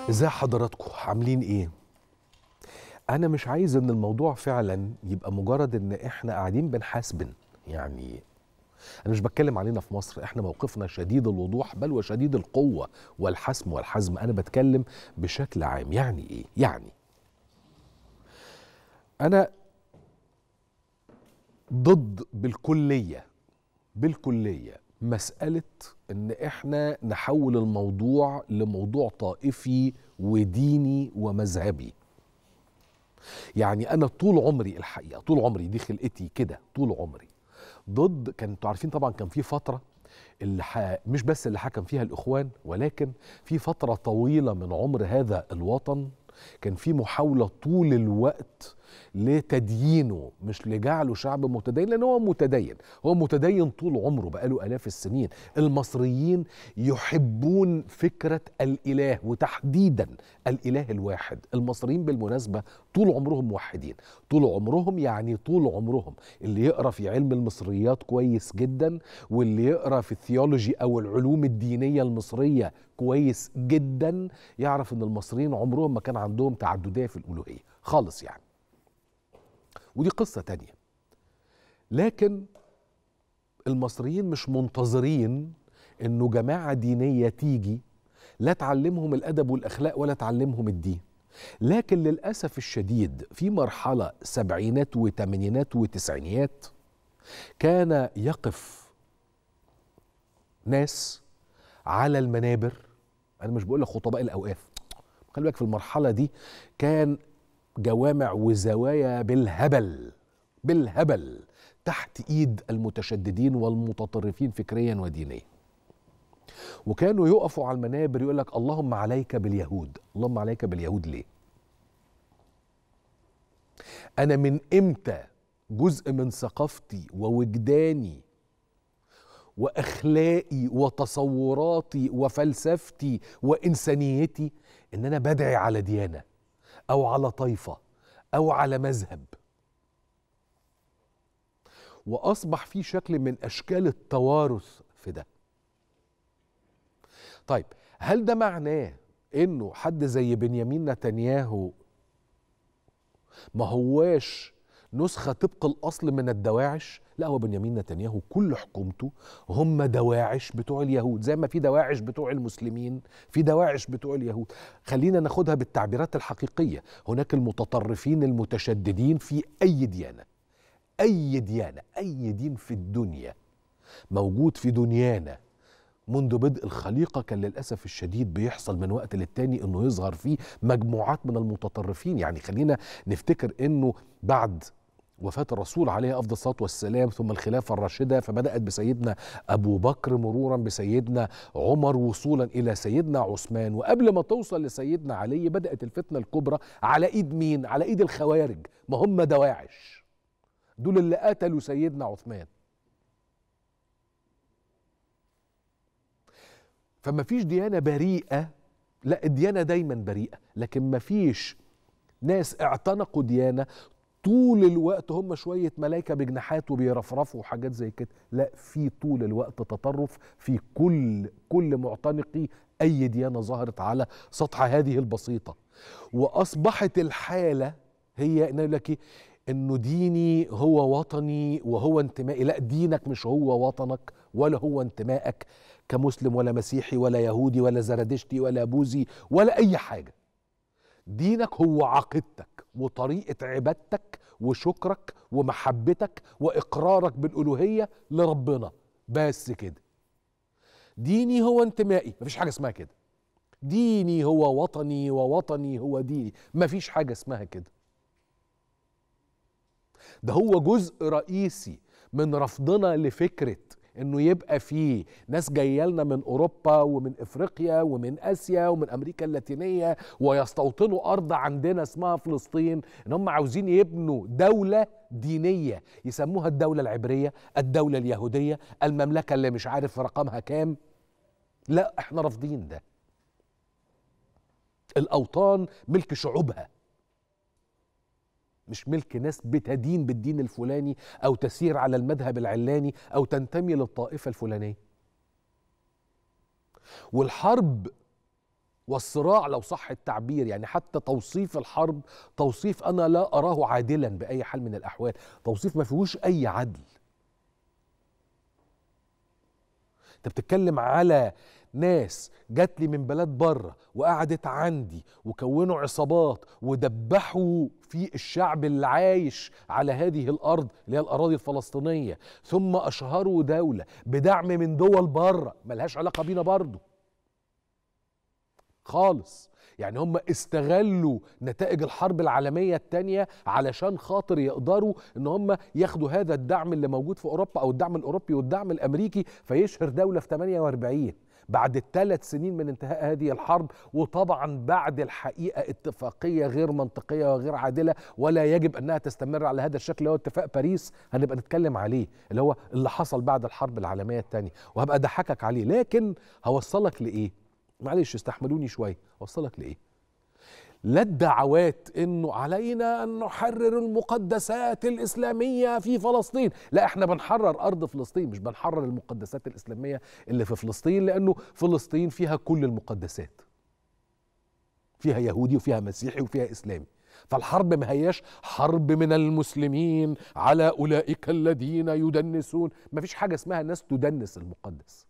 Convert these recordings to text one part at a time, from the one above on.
ازاي حضراتكم عاملين ايه انا مش عايز ان الموضوع فعلا يبقى مجرد ان احنا قاعدين بنحاسبن يعني انا مش بتكلم علينا في مصر احنا موقفنا شديد الوضوح بل وشديد القوه والحسم والحزم انا بتكلم بشكل عام يعني ايه يعني انا ضد بالكليه بالكليه مساله ان احنا نحول الموضوع لموضوع طائفي وديني ومذهبي يعني انا طول عمري الحقيقه طول عمري دي خلقتي كده طول عمري ضد كان انتوا عارفين طبعا كان في فتره اللي ح... مش بس اللي حكم فيها الاخوان ولكن في فتره طويله من عمر هذا الوطن كان في محاوله طول الوقت لتديينه مش لجعله شعب متدين لان هو متدين هو متدين طول عمره بقاله الاف السنين المصريين يحبون فكره الاله وتحديدا الاله الواحد المصريين بالمناسبه طول عمرهم موحدين طول عمرهم يعني طول عمرهم اللي يقرا في علم المصريات كويس جدا واللي يقرا في الثيولوجي او العلوم الدينيه المصريه كويس جدا يعرف ان المصريين عمرهم ما كان عندهم تعدديه في الالوهيه خالص يعني ودي قصة تانية لكن المصريين مش منتظرين انه جماعة دينية تيجي لا تعلمهم الادب والاخلاق ولا تعلمهم الدين لكن للاسف الشديد في مرحلة سبعينات وثمانينات وتسعينيات كان يقف ناس على المنابر انا مش بقول لك خطباء الاوقاف خلي بالك في المرحلة دي كان جوامع وزوايا بالهبل بالهبل تحت ايد المتشددين والمتطرفين فكريا ودينيا وكانوا يقفوا على المنابر يقول لك اللهم عليك باليهود اللهم عليك باليهود ليه انا من امتى جزء من ثقافتي ووجداني واخلاقي وتصوراتي وفلسفتي وانسانيتي ان انا بدعي على ديانه او على طائفه او على مذهب واصبح في شكل من اشكال التوارث في ده طيب هل ده معناه انه حد زي بنيامين نتنياهو ما هواش نسخة طبق الأصل من الدواعش لا هو بنيامين نتنياهو كل حكومته هم دواعش بتوع اليهود زي ما في دواعش بتوع المسلمين في دواعش بتوع اليهود خلينا ناخدها بالتعبيرات الحقيقية هناك المتطرفين المتشددين في أي ديانة أي ديانة أي دين في الدنيا موجود في دنيانا منذ بدء الخليقة كان للأسف الشديد بيحصل من وقت للتاني أنه يظهر فيه مجموعات من المتطرفين يعني خلينا نفتكر أنه بعد وفاة الرسول عليه أفضل الصلاة والسلام ثم الخلافة الراشدة فبدأت بسيدنا أبو بكر مرورا بسيدنا عمر وصولا إلى سيدنا عثمان وقبل ما توصل لسيدنا علي بدأت الفتنة الكبرى على إيد مين؟ على إيد الخوارج ما هم دواعش دول اللي قتلوا سيدنا عثمان فما فيش ديانة بريئة لا الديانة دايما بريئة لكن ما فيش ناس اعتنقوا ديانة طول الوقت هم شوية ملايكة بجناحات وبيرفرفوا وحاجات زي كده لا في طول الوقت تطرف في كل كل معتنقي أي ديانة ظهرت على سطح هذه البسيطة وأصبحت الحالة هي إن لك إيه؟ إنه ديني هو وطني وهو انتمائي لا دينك مش هو وطنك ولا هو انتمائك كمسلم ولا مسيحي ولا يهودي ولا زردشتي ولا بوذي ولا أي حاجة دينك هو عقيدتك وطريقة عبادتك وشكرك ومحبتك وإقرارك بالألوهية لربنا بس كده ديني هو انتمائي مفيش حاجة اسمها كده ديني هو وطني ووطني هو ديني مفيش حاجة اسمها كده ده هو جزء رئيسي من رفضنا لفكره انه يبقى في ناس جايه لنا من اوروبا ومن افريقيا ومن اسيا ومن امريكا اللاتينيه ويستوطنوا ارض عندنا اسمها فلسطين ان هم عاوزين يبنوا دوله دينيه يسموها الدوله العبريه الدوله اليهوديه المملكه اللي مش عارف رقمها كام لا احنا رافضين ده الاوطان ملك شعوبها مش ملك ناس بتدين بالدين الفلاني او تسير على المذهب العلاني او تنتمي للطائفه الفلانيه والحرب والصراع لو صح التعبير يعني حتى توصيف الحرب توصيف انا لا اراه عادلا باي حال من الاحوال توصيف ما فيهوش اي عدل انت بتتكلم على ناس جات لي من بلاد بره وقعدت عندي وكونوا عصابات ودبحوا في الشعب اللي عايش على هذه الارض اللي هي الاراضي الفلسطينيه ثم اشهروا دوله بدعم من دول بره ملهاش علاقه بينا برضه خالص يعني هم استغلوا نتائج الحرب العالمية الثانية علشان خاطر يقدروا ان هم ياخدوا هذا الدعم اللي موجود في اوروبا او الدعم الاوروبي والدعم الامريكي فيشهر دولة في 48 بعد الثلاث سنين من انتهاء هذه الحرب وطبعا بعد الحقيقة اتفاقية غير منطقية وغير عادلة ولا يجب أنها تستمر على هذا الشكل اللي هو اتفاق باريس هنبقى نتكلم عليه اللي هو اللي حصل بعد الحرب العالمية الثانية وهبقى أضحكك عليه لكن هوصلك لإيه معلش استحملوني شوية هوصلك لإيه لا الدعوات انه علينا ان نحرر المقدسات الاسلاميه في فلسطين لا احنا بنحرر ارض فلسطين مش بنحرر المقدسات الاسلاميه اللي في فلسطين لانه فلسطين فيها كل المقدسات فيها يهودي وفيها مسيحي وفيها اسلامي فالحرب ما هياش حرب من المسلمين على اولئك الذين يدنسون ما فيش حاجه اسمها ناس تدنس المقدس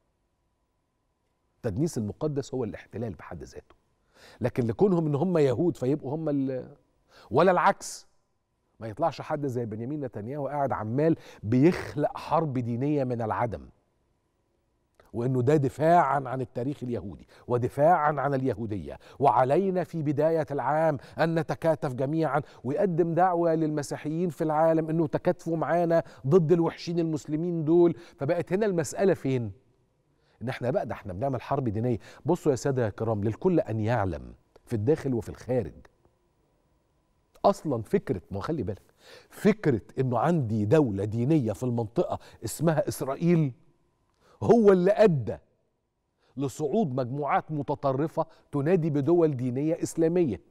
تدنيس المقدس هو الاحتلال بحد ذاته لكن لكونهم ان هم يهود فيبقوا هم ولا العكس ما يطلعش حد زي بنيامين نتنياهو قاعد عمال بيخلق حرب دينيه من العدم وانه ده دفاعا عن التاريخ اليهودي ودفاعا عن اليهوديه وعلينا في بدايه العام ان نتكاتف جميعا ويقدم دعوه للمسيحيين في العالم انه تكاتفوا معانا ضد الوحشين المسلمين دول فبقت هنا المساله فين؟ ان احنا بقى ده احنا بنعمل حرب دينيه بصوا يا ساده يا كرام للكل ان يعلم في الداخل وفي الخارج اصلا فكره ما خلي بالك فكره انه عندي دوله دينيه في المنطقه اسمها اسرائيل هو اللي ادى لصعود مجموعات متطرفه تنادي بدول دينيه اسلاميه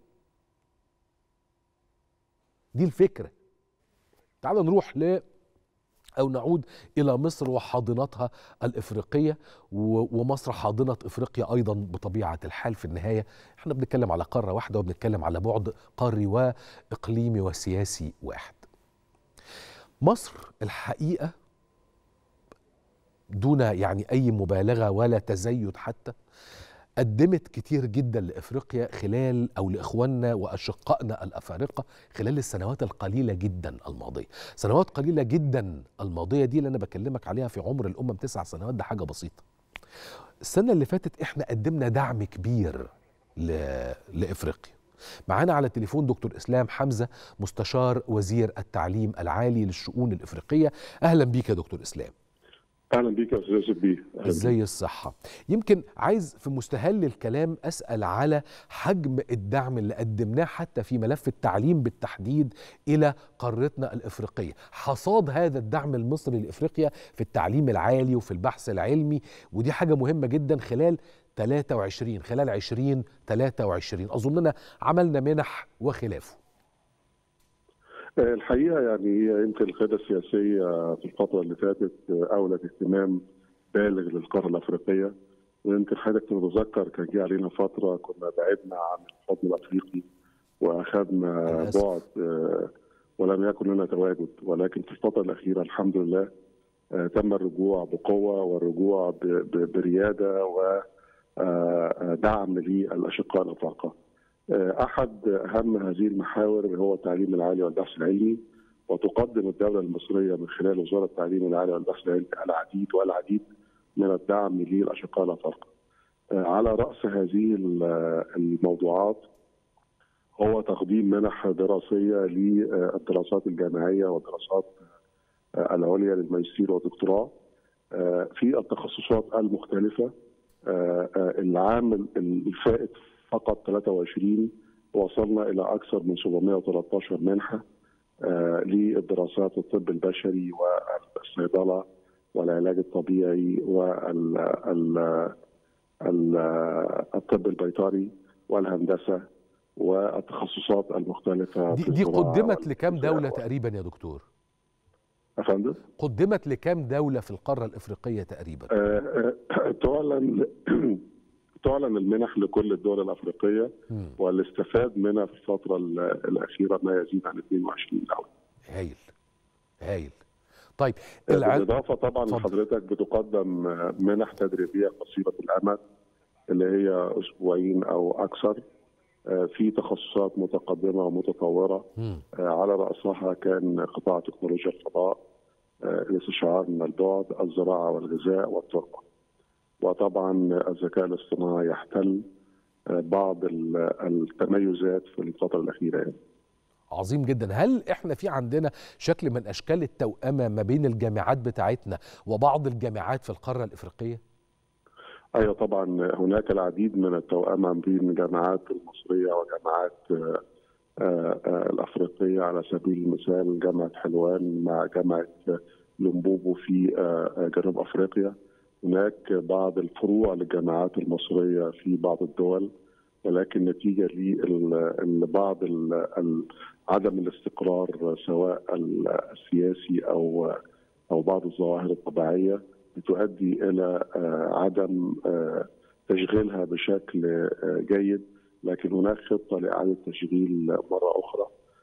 دي الفكره تعال نروح ل أو نعود إلى مصر وحاضنتها الإفريقية ومصر حاضنة إفريقيا أيضا بطبيعة الحال في النهاية احنا بنتكلم على قارة واحدة وبنتكلم على بعد قاري وإقليمي وسياسي واحد مصر الحقيقة دون يعني أي مبالغة ولا تزيد حتى قدمت كتير جدا لافريقيا خلال او لاخواننا واشقائنا الافارقه خلال السنوات القليله جدا الماضيه، سنوات قليله جدا الماضيه دي اللي انا بكلمك عليها في عمر الامم تسع سنوات ده حاجه بسيطه. السنه اللي فاتت احنا قدمنا دعم كبير ل... لافريقيا. معانا على التليفون دكتور اسلام حمزه مستشار وزير التعليم العالي للشؤون الافريقيه، اهلا بيك يا دكتور اسلام. اهلا بيك يا استاذ يوسف بيه ازاي الصحه يمكن عايز في مستهل الكلام اسال على حجم الدعم اللي قدمناه حتى في ملف التعليم بالتحديد الى قارتنا الافريقيه حصاد هذا الدعم المصري لافريقيا في التعليم العالي وفي البحث العلمي ودي حاجه مهمه جدا خلال 23 خلال 20 23 اظننا عملنا منح وخلافه الحقيقه يعني يمكن القياده السياسيه في الفتره اللي فاتت اولت اهتمام بالغ للقاره الافريقيه ويمكن حضرتك تتذكر كان جه علينا فتره كنا بعدنا عن الحضن الافريقي واخذنا بعد ولم يكن لنا تواجد ولكن في الفتره الاخيره الحمد لله تم الرجوع بقوه والرجوع برياده ودعم للاشقاء الافارقه. احد اهم هذه المحاور هو التعليم العالي والبحث العلمي وتقدم الدوله المصريه من خلال وزاره التعليم العالي والبحث العلمي العديد والعديد من الدعم للاشقاء الافارقه. على راس هذه الموضوعات هو تقديم منح دراسيه للدراسات الجامعيه والدراسات العليا للماجستير والدكتوراه في التخصصات المختلفه العام الفائت فقط 23 وصلنا الى اكثر من 713 منحه آه للدراسات الطب البشري والصيدله والعلاج الطبيعي والطب البيطري والهندسه والتخصصات المختلفه دي, دي قدمت لكام دوله تقريبا يا دكتور؟ أفندم؟ قدمت لكام دوله في القاره الافريقيه تقريبا؟ آه آه تعلن تعلن المنح لكل الدول الافريقيه مم. واللي استفاد منها في الفتره ال- الاخيره ما يزيد عن 22 دوله. هايل هايل طيب العلم بالاضافه طبعا اتفضل. لحضرتك بتقدم منح تدريبيه قصيره الامد اللي هي اسبوعين او اكثر آه، في تخصصات متقدمه ومتطوره مم. آه، على راسها كان قطاع تكنولوجيا الفضاء آه، الاستشعار من البعد الزراعه والغذاء والتربه وطبعا الذكاء الاصطناعي يحتل آه، بعض ال- التميزات في الفتره الاخيره يعني. عظيم جدا هل احنا في عندنا شكل من اشكال التوأمة ما بين الجامعات بتاعتنا وبعض الجامعات في القارة الافريقية ايوه طبعا هناك العديد من التوأمة بين الجامعات المصريه وجامعات آه، آه، آه، الافريقيه على سبيل المثال جامعه حلوان مع جامعه لومبوبو في آه، آه، جنوب افريقيا هناك بعض الفروع للجامعات المصريه في بعض الدول ولكن نتيجه لبعض عدم الاستقرار سواء السياسي او او بعض الظواهر الطبيعيه بتؤدي الى آه، عدم آه، تشغيلها بشكل آه، جيد لكن هناك خطه لاعاده تشغيل مره اخرى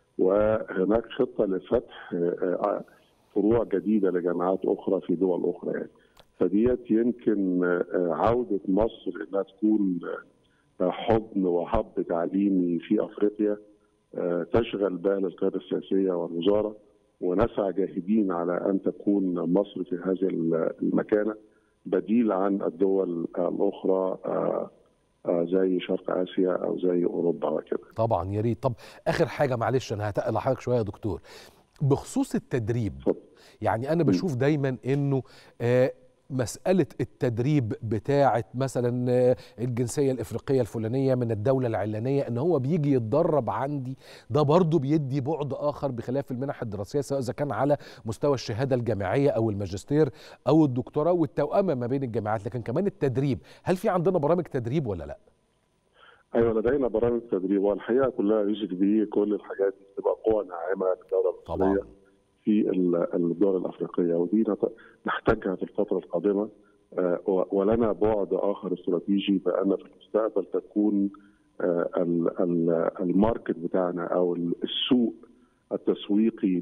وهناك خطه لفتح آه، آه، فروع جديده لجامعات اخرى في دول اخرى يعني فديت يمكن آه، عوده مصر انها تكون آه، حضن وهب تعليمي في افريقيا آه، تشغل بال القياده السياسيه والوزاره ونسعى جاهدين على ان تكون مصر في هذه المكانه بديل عن الدول الاخرى آه، آه، زي شرق اسيا او زي اوروبا وكده. طبعا يا ريت طب اخر حاجة معلش انا هتقل حضرتك شوية يا دكتور بخصوص التدريب اتفضل. يعني انا بشوف دايما انه آه، مسألة التدريب بتاعة مثلا آه، الجنسية الإفريقية الفلانية من الدولة العلانية إن هو بيجي يتدرب عندي ده برضه بيدي بعد آخر بخلاف المنح الدراسية سواء إذا كان على مستوى الشهادة الجامعية أو الماجستير أو الدكتوراه والتوأمة ما بين الجامعات لكن كمان التدريب هل في عندنا برامج تدريب ولا لا؟ ايوه لدينا برامج تدريب والحقيقه كلها يوسف بيه كل الحاجات دي بتبقى قوه ناعمه للدوله المصريه طبعا في ال- الدول الافريقيه ودي نت- نحتاجها في الفتره القادمه آه، و- ولنا بعد اخر استراتيجي بان في المستقبل تكون آه، ال- ال- الماركت بتاعنا او ال- السوق التسويقي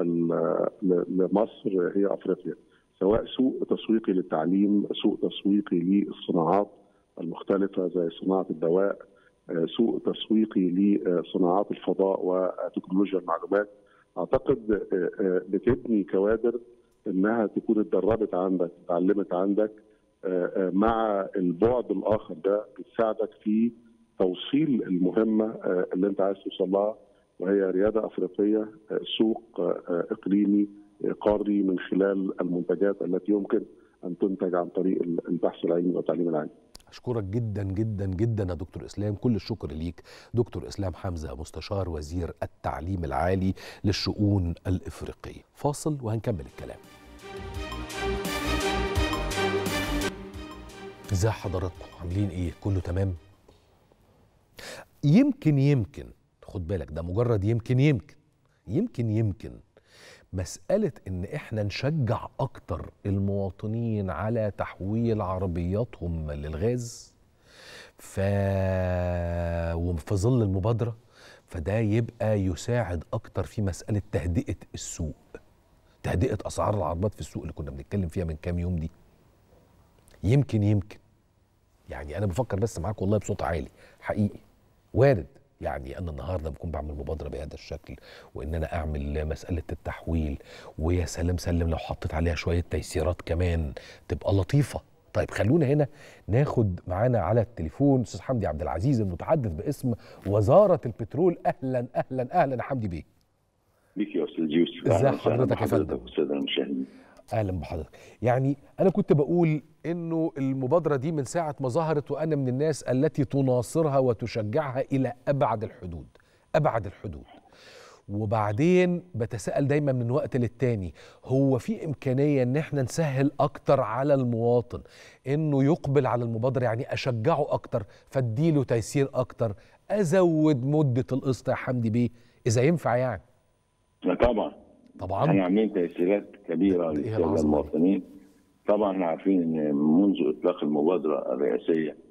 لل- ل- لمصر هي افريقيا سواء سوق تسويقي للتعليم سوق تسويقي للصناعات المختلفه زي صناعه الدواء آه، سوق تسويقي لصناعات الفضاء وتكنولوجيا المعلومات اعتقد آه، آه، بتبني كوادر انها تكون اتدربت عندك اتعلمت عندك آه، آه، مع البعد الاخر ده بتساعدك في توصيل المهمه آه، اللي انت عايز توصل لها وهي رياده افريقيه آه، سوق آه، آه، اقليمي آه، قاري من خلال المنتجات التي يمكن ان تنتج عن طريق البحث العلمي والتعليم العالي. أشكرك جدا جدا جدا يا دكتور إسلام كل الشكر ليك دكتور إسلام حمزة مستشار وزير التعليم العالي للشؤون الإفريقية فاصل وهنكمل الكلام ازاي حضراتكم عاملين ايه كله تمام يمكن يمكن خد بالك ده مجرد يمكن يمكن يمكن يمكن مسألة إن إحنا نشجع أكتر المواطنين على تحويل عربياتهم للغاز ف وفي ظل المبادرة فده يبقى يساعد أكتر في مسألة تهدئة السوق تهدئة أسعار العربيات في السوق اللي كنا بنتكلم فيها من كام يوم دي يمكن يمكن يعني أنا بفكر بس معاك والله بصوت عالي حقيقي وارد يعني انا النهارده بكون بعمل مبادره بهذا الشكل وان انا اعمل مساله التحويل ويا سلام سلم لو حطيت عليها شويه تيسيرات كمان تبقى لطيفه طيب خلونا هنا ناخد معانا على التليفون استاذ حمدي عبد العزيز المتحدث باسم وزاره البترول اهلا اهلا اهلا يا حمدي بيه بيك يا استاذ يوسف ازي أهلاً وسهلاً حضرتك يا فندم؟ بحضرتك والساده المشاهدين اهلا بحضرتك يعني انا كنت بقول انه المبادره دي من ساعه ما ظهرت وانا من الناس التي تناصرها وتشجعها الى ابعد الحدود ابعد الحدود وبعدين بتساءل دايما من وقت للتاني هو في امكانيه ان احنا نسهل اكتر على المواطن انه يقبل على المبادره يعني اشجعه اكتر فاديله تيسير اكتر ازود مده القسط يا حمدي بيه اذا ينفع يعني لا طبعا احنا طبعا عاملين تيسيرات كبيره ده إيه للساده العظمة دي؟ المواطنين طبعا احنا عارفين ان منذ اطلاق المبادره الرئاسيه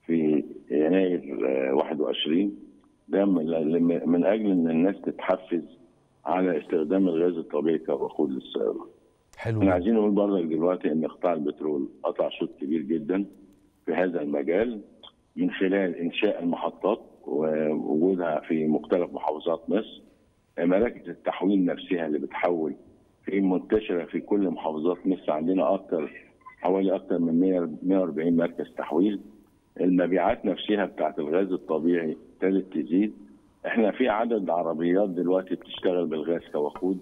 في يناير آه، 21 ده من من اجل ان الناس تتحفز على استخدام الغاز الطبيعي كوقود للسيارات. حلو احنا جدا. عايزين نقول برضك دلوقتي ان قطاع البترول قطع شوط كبير جدا في هذا المجال من خلال انشاء المحطات ووجودها في مختلف محافظات مصر مراكز التحويل نفسها اللي بتحول في منتشره في كل محافظات مصر عندنا اكثر حوالي اكثر من 100 140 مركز تحويل المبيعات نفسها بتاعت الغاز الطبيعي ابتدت تزيد احنا في عدد عربيات دلوقتي بتشتغل بالغاز كوقود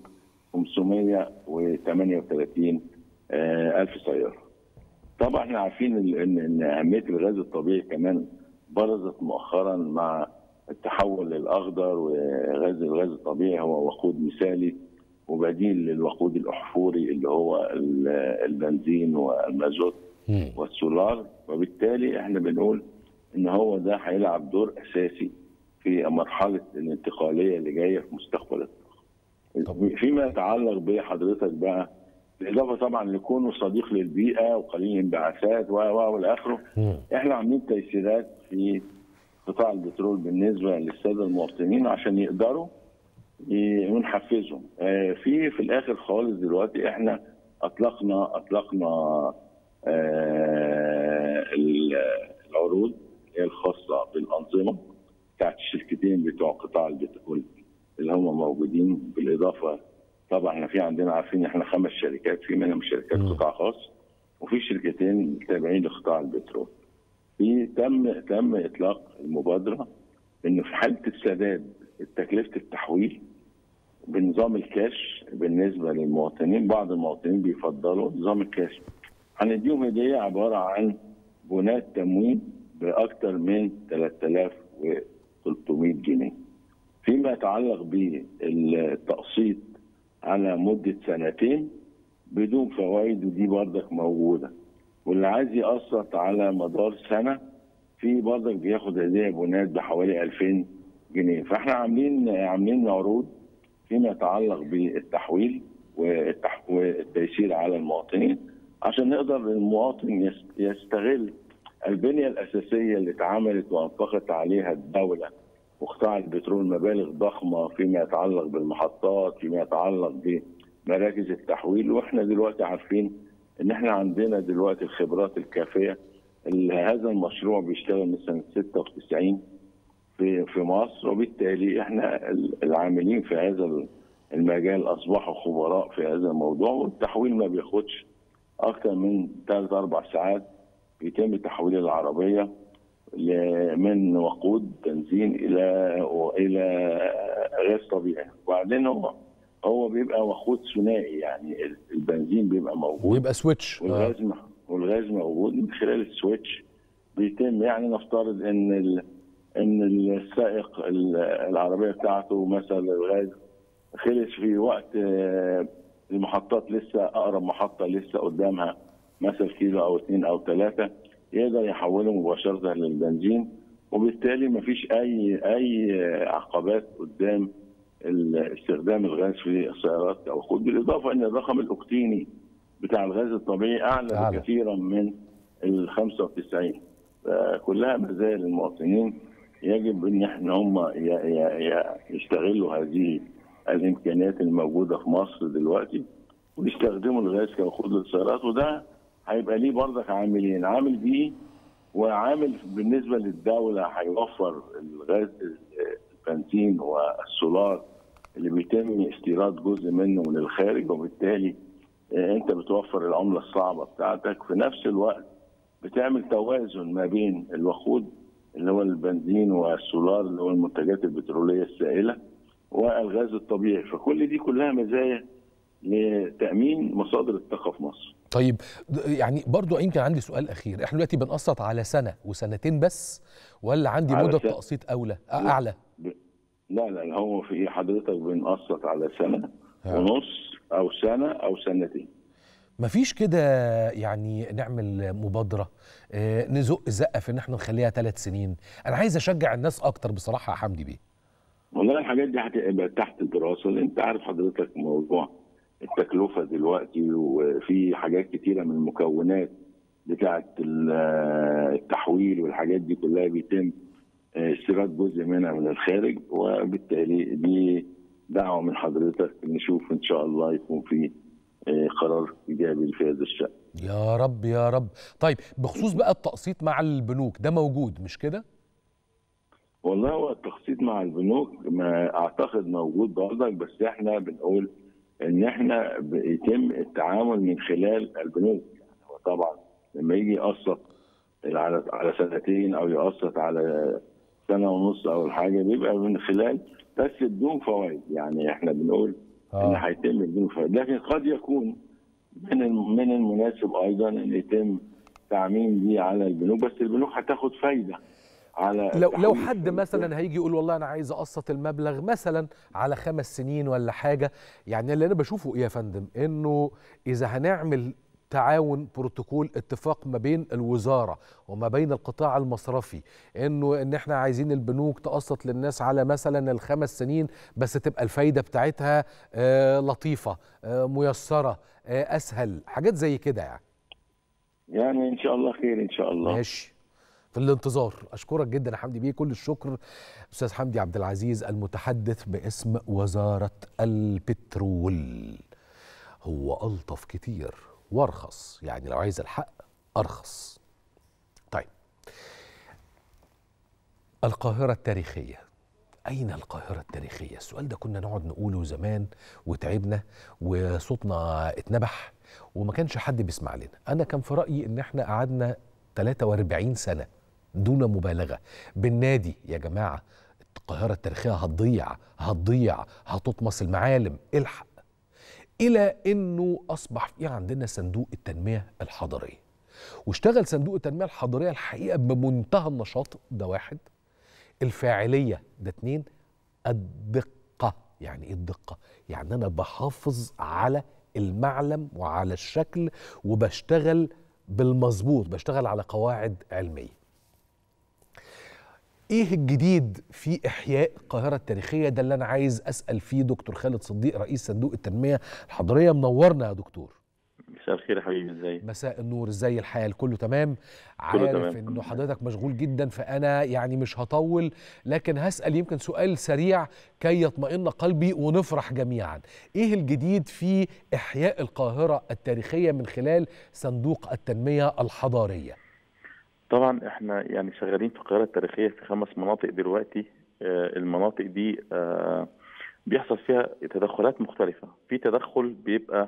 538 آه، ألف سيارة طبعا احنا عارفين ال- ان ان اهميه الغاز الطبيعي كمان برزت مؤخرا مع التحول الاخضر وغاز الغاز الطبيعي هو وقود مثالي وبديل للوقود الاحفوري اللي هو ال- البنزين والمازوت مم. والسولار وبالتالي احنا بنقول ان هو ده هيلعب دور اساسي في مرحله الانتقاليه اللي جايه في مستقبل الطاقه. فيما يتعلق بحضرتك بقى بالاضافه طبعا لكونه صديق للبيئه وقليل الانبعاثات و و والى اخره مم. احنا عاملين تيسيرات في قطاع البترول بالنسبه للساده المواطنين عشان يقدروا ي- ونحفزهم آه، في في الاخر خالص دلوقتي احنا اطلقنا اطلقنا آه، ال- العروض اللي هي الخاصه بالانظمه بتاعت الشركتين بتوع قطاع البترول اللي هم موجودين بالاضافه طبعا احنا في عندنا عارفين احنا خمس شركات في منهم شركات مم. قطاع خاص وفي شركتين تابعين لقطاع البترول. في تم تم اطلاق المبادره انه في حاله السداد تكلفه التحويل بنظام الكاش بالنسبه للمواطنين بعض المواطنين بيفضلوا نظام الكاش هنديهم هديه عباره عن بونات تموين باكثر من 3300 جنيه فيما يتعلق بالتقسيط على مده سنتين بدون فوائد ودي برضك موجوده واللي عايز يقسط على مدار سنه في برضك بياخد هديه بونات بحوالي 2000 جنيه فاحنا عاملين عاملين عروض فيما يتعلق بالتحويل والتح- والتيسير على المواطنين عشان نقدر المواطن يس- يستغل البنيه الاساسيه اللي اتعملت وانفقت عليها الدوله وقطاع البترول مبالغ ضخمه فيما يتعلق بالمحطات فيما يتعلق بمراكز التحويل واحنا دلوقتي عارفين ان احنا عندنا دلوقتي الخبرات الكافيه ال- هذا المشروع بيشتغل من سنه 96 في في مصر وبالتالي احنا ال- العاملين في هذا المجال اصبحوا خبراء في هذا الموضوع والتحويل ما بياخدش اكثر من ثلاث اربع ساعات بيتم تحويل العربيه ل- من وقود بنزين الى الى غاز طبيعي وبعدين هو هو بيبقى وقود ثنائي يعني ال- البنزين بيبقى موجود ويبقى سويتش آه. والغاز م- والغاز موجود من خلال السويتش بيتم يعني نفترض ان ال... ان السائق ال- العربيه بتاعته مثلا الغاز خلص في وقت آه، المحطات لسه اقرب محطه لسه قدامها مثلا كيلو او اثنين او ثلاثه يقدر يحوله مباشره للبنزين وبالتالي ما فيش اي اي عقبات قدام ال- استخدام الغاز في السيارات كوقود بالاضافه ان الرقم الاوكتيني بتاع الغاز الطبيعي اعلى أعلى. بكثيرا من ال 95 فكلها مزايا للمواطنين يجب ان احنا هم ي- ي- ي- يستغلوا هذه الامكانيات الموجوده في مصر دلوقتي ويستخدموا الغاز كوقود للسيارات وده هيبقى ليه برضك عاملين عامل بيئي وعامل بالنسبه للدوله هيوفر الغاز البنزين والسولار اللي بيتم استيراد جزء منه من الخارج وبالتالي آه، انت بتوفر العمله الصعبه بتاعتك في نفس الوقت بتعمل توازن ما بين الوقود اللي هو البنزين والسولار اللي هو المنتجات البتروليه السائله والغاز الطبيعي فكل دي كلها مزايا لتامين مصادر الطاقه في مصر طيب د- يعني برضو يمكن عندي سؤال اخير احنا دلوقتي بنقسط على سنه وسنتين بس ولا عندي على مده سنة. تقسيط اولى أ- اعلى لا لا هو في حضرتك بنقسط على سنه ها. ونص او سنه او سنتين مفيش كده يعني نعمل مبادره آه، نزق زقه في ان احنا نخليها ثلاث سنين انا عايز اشجع الناس اكتر بصراحه يا حمدي بيه والله الحاجات دي هتبقى تحت الدراسه لان انت عارف حضرتك موضوع التكلفه دلوقتي وفي حاجات كتيره من المكونات بتاعه التحويل والحاجات دي كلها بيتم استيراد جزء منها من الخارج وبالتالي دي دعوه من حضرتك نشوف ان شاء الله يكون في قرار ايجابي في هذا الشان. يا رب يا رب طيب بخصوص بقى التقسيط مع البنوك ده موجود مش كده؟ والله هو التقسيط مع البنوك ما اعتقد موجود برضك بس احنا بنقول ان احنا بيتم التعامل من خلال البنوك يعني هو طبعا لما يجي يقسط على على سنتين او يقسط على سنه ونص او حاجه بيبقى من خلال بس بدون فوائد يعني احنا بنقول آه. ان هيتم بدون فوائد لكن قد يكون من من المناسب ايضا ان يتم تعميم دي على البنوك بس البنوك هتاخد فايده على لو لو حد مثلا هيجي يقول والله انا عايز اقسط المبلغ مثلا على خمس سنين ولا حاجه يعني اللي انا بشوفه ايه يا فندم انه اذا هنعمل تعاون بروتوكول اتفاق ما بين الوزاره وما بين القطاع المصرفي انه ان احنا عايزين البنوك تقسط للناس على مثلا الخمس سنين بس تبقى الفايده بتاعتها آه لطيفه آه ميسره آه اسهل حاجات زي كده يعني يعني ان شاء الله خير ان شاء الله ماشي في الانتظار اشكرك جدا يا حمدي بيه كل الشكر استاذ حمدي عبد العزيز المتحدث باسم وزاره البترول هو الطف كتير وارخص يعني لو عايز الحق ارخص طيب القاهره التاريخيه أين القاهرة التاريخية؟ السؤال ده كنا نقعد نقوله زمان وتعبنا وصوتنا اتنبح وما كانش حد بيسمع لنا أنا كان في رأيي إن احنا قعدنا 43 سنة دون مبالغة بالنادي يا جماعة القاهرة التاريخية هتضيع هتضيع هتطمس المعالم الحق إلى أنه أصبح في عندنا صندوق التنمية الحضرية واشتغل صندوق التنمية الحضرية الحقيقة بمنتهى النشاط ده واحد الفاعلية ده اتنين الدقة يعني ايه الدقة؟ يعني أنا بحافظ على المعلم وعلى الشكل وبشتغل بالمظبوط بشتغل على قواعد علميه ايه الجديد في احياء القاهره التاريخيه ده اللي انا عايز اسال فيه دكتور خالد صديق رئيس صندوق التنميه الحضريه منورنا يا دكتور مساء الخير يا حبيبي ازاي مساء النور ازاي الحال كله تمام كله عارف تمام. انه حضرتك مشغول جدا فانا يعني مش هطول لكن هسال يمكن سؤال سريع كي يطمئن قلبي ونفرح جميعا ايه الجديد في احياء القاهره التاريخيه من خلال صندوق التنميه الحضاريه طبعا احنا يعني شغالين في القاهره التاريخيه في خمس مناطق دلوقتي آه، المناطق دي آه، بيحصل فيها تدخلات مختلفه في تدخل بيبقى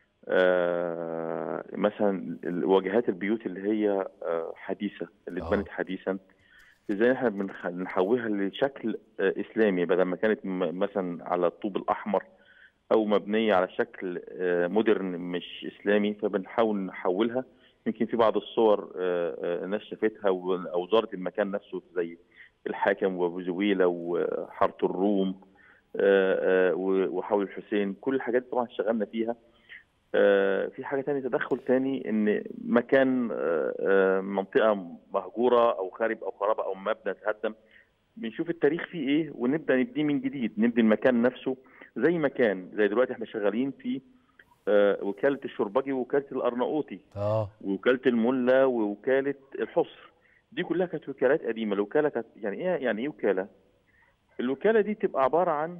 آه، مثلا واجهات البيوت اللي هي آه، حديثه اللي آه. اتبنت حديثا ازاي احنا بنخ- بنحولها لشكل آه، اسلامي بدل ما كانت م- مثلا على الطوب الاحمر او مبنيه على شكل آه، مودرن مش اسلامي فبنحاول نحولها يمكن في بعض الصور آه، آه، الناس شافتها و- او زارت المكان نفسه زي الحاكم وابو زويله وحاره الروم آه، آه، و- وحول الحسين كل الحاجات دي طبعا اشتغلنا فيها آه، في حاجه تانية تدخل تاني ان مكان آه، آه، منطقه مهجوره او خارب او خرابه او مبنى تهدم بنشوف التاريخ فيه ايه ونبدا نبنيه من جديد نبني المكان نفسه زي ما كان زي دلوقتي احنا شغالين في آه، وكاله الشربجي ووكاله الارناؤوطي اه ووكاله الملا ووكاله الحصر دي كلها كانت وكالات قديمه الوكاله كانت يعني ايه يعني ايه وكاله الوكاله دي تبقى عباره عن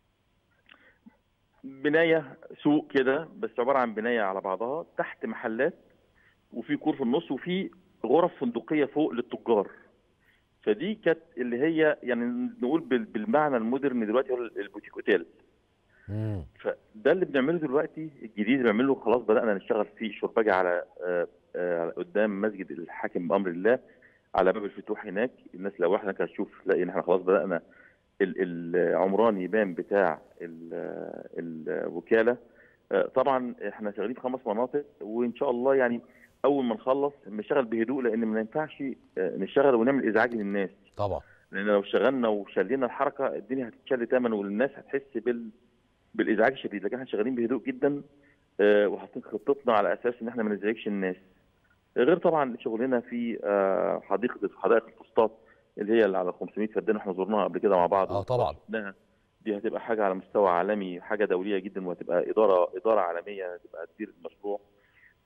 بنايه سوق كده بس عباره عن بنايه على بعضها تحت محلات وفي كور في النص وفي غرف فندقيه فوق للتجار فدي كانت اللي هي يعني نقول بال- بالمعنى المودرن دلوقتي هو البوتيك اوتيل مم. فده اللي بنعمله دلوقتي الجديد اللي بنعمله خلاص بدانا نشتغل في شربجه على آه، آه، قدام مسجد الحاكم بامر الله على باب الفتوح هناك الناس لو واحد هناك هتشوف تلاقي ان احنا خلاص بدانا ال- العمران يبان بتاع ال- الوكاله آه، طبعا احنا شغالين في خمس مناطق وان شاء الله يعني اول ما نخلص نشتغل بهدوء لان ما ينفعش آه، نشتغل ونعمل ازعاج للناس طبعا لان لو اشتغلنا وشلينا الحركه الدنيا هتتشل تماما والناس هتحس بال بالازعاج الشديد لكن احنا شغالين بهدوء جدا آه، وحاطين خطتنا على اساس ان احنا ما نزعجش الناس غير طبعا شغلنا في آه، حديقه في حدائق الفسطاط اللي هي اللي على 500 فدان احنا زرناها قبل كده مع بعض آه، طبعاً. وشفناها. دي هتبقى حاجه على مستوى عالمي حاجه دوليه جدا وهتبقى اداره اداره عالميه هتبقى تدير المشروع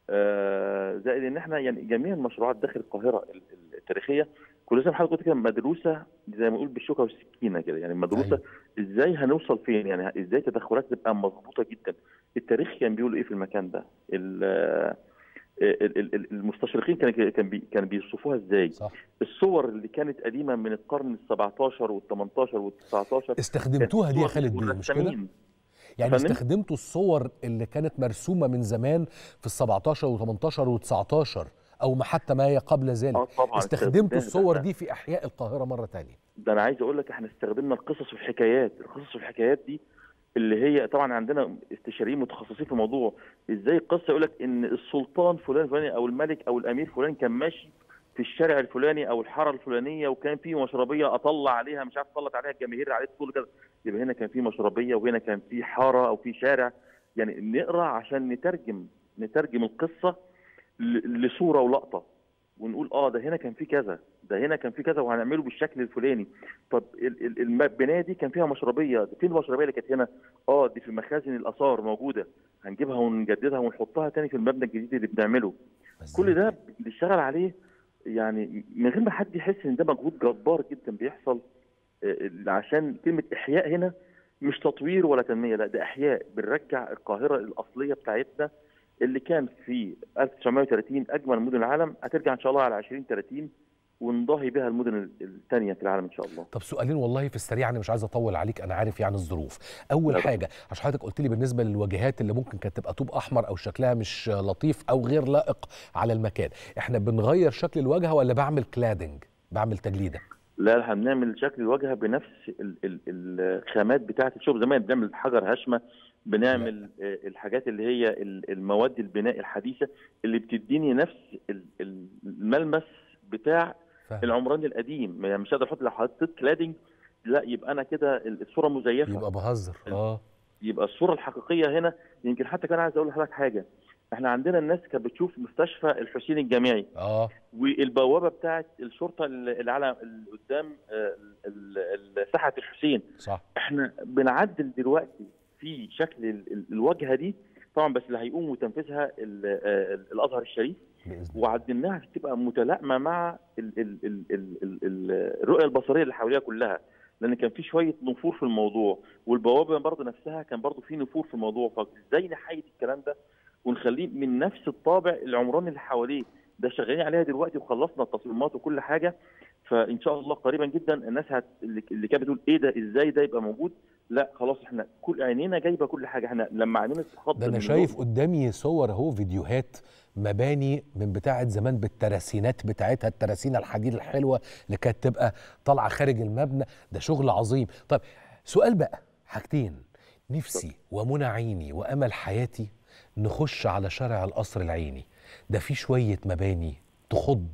آه، زائد ان احنا يعني جميع المشروعات داخل القاهره ال- ال- التاريخيه كل زي ما حضرتك قلت كده مدروسه زي ما نقول بالشوكه والسكينه كده يعني مدروسه أيوة. ازاي هنوصل فين يعني ازاي تدخلات تبقى مظبوطه جدا التاريخ كان بيقول ايه في المكان ده ال- آه، ال- ال- ال- المستشرقين كان كان بي كان بيوصفوها ازاي صح الصور اللي كانت قديمه من القرن ال 17 وال 18 وال 19 استخدمتوها دي يا خالد بيه مش كده؟ يعني فاهمني؟ استخدمتوا الصور اللي كانت مرسومه من زمان في ال 17 و18 و19 او ما حتى ما هي قبل ذلك اه طبعا استخدمتوا الصور ده- دي في احياء القاهره مره تانية ده انا عايز اقول لك احنا استخدمنا القصص والحكايات القصص والحكايات دي اللي هي طبعا عندنا استشاريين متخصصين في الموضوع ازاي القصه يقول لك ان السلطان فلان فلاني او الملك او الامير فلان كان ماشي في الشارع الفلاني او الحاره الفلانيه وكان في مشربيه اطلع عليها مش عارف اطلع عليها الجماهير عليه طول كده يبقى هنا كان في مشربيه وهنا كان في حاره او في شارع يعني نقرا عشان نترجم نترجم القصه ل- لصوره ولقطه ونقول اه ده هنا كان في كذا ده هنا كان في كذا وهنعمله بالشكل الفلاني طب ال- ال- الم- البنايه دي كان فيها مشربيه فين المشربيه اللي كانت هنا اه دي في مخازن الاثار موجوده هنجيبها ونجددها ونحطها تاني في المبنى الجديد اللي بنعمله كل ده بنشتغل عليه يعني من غير ما حد يحس ان ده مجهود جبار جدا بيحصل آه، عشان كلمه احياء هنا مش تطوير ولا تنميه لا ده احياء بنرجع القاهره الاصليه بتاعتنا اللي كان في 1930 اجمل مدن العالم هترجع ان شاء الله على 2030 ونضاهي بها المدن الثانيه في العالم ان شاء الله طب سؤالين والله في السريع انا مش عايز اطول عليك انا عارف يعني الظروف اول لا حاجه عشان حضرتك قلت لي بالنسبه للواجهات اللي ممكن كانت تبقى طوب احمر او شكلها مش لطيف او غير لائق على المكان احنا بنغير شكل الواجهه ولا بعمل كلادنج بعمل تجليده لا لا، هنعمل شكل الواجهه بنفس ال- ال- الخامات بتاعه الشغل زمان بنعمل حجر هشمه بنعمل آه، الحاجات اللي هي ال- المواد البناء الحديثه اللي بتديني نفس ال- ال- الملمس بتاع فاهم العمران القديم يعني مش هقدر احط لو حطيت كلادنج لا يبقى انا كده الصوره مزيفه يبقى بهزر اه يبقى الصوره الحقيقيه هنا يمكن حتى كان عايز اقول لحضرتك حاجه احنا عندنا الناس كانت بتشوف مستشفى الحسين الجامعي اه والبوابه بتاعت الشرطه اللي اللي على اللي قدام آه، ال- ال- ساحه الحسين صح احنا بنعدل دلوقتي في شكل ال- ال- الواجهه دي طبعا بس اللي هيقوم وتنفيذها ال- آه، ال- الازهر الشريف باذن الله وعدلناها عشان تبقى متلائمه مع ال ال ال ال ال ال الرؤيه البصريه اللي حواليها كلها لان كان في شويه نفور في الموضوع والبوابه برضه نفسها كان برضه في نفور في الموضوع فازاي نحيد الكلام ده ونخليه من نفس الطابع العمراني اللي حواليه ده شغالين عليها دلوقتي وخلصنا التصميمات وكل حاجه فان شاء الله قريبا جدا الناس هت... اللي اللي كانت بتقول ايه ده ازاي ده يبقى موجود لا خلاص احنا كل عينينا جايبه كل حاجه احنا لما عينينا تتخض ده انا من شايف اللون- قدامي صور اهو فيديوهات مباني من بتاعه زمان بالتراسينات بتاعتها التراسينه الحديد الحلوه اللي كانت تبقى طالعه خارج المبنى ده شغل عظيم طيب سؤال بقى حاجتين نفسي ومنى عيني وامل حياتي نخش على شارع القصر العيني ده فيه شويه مباني تخض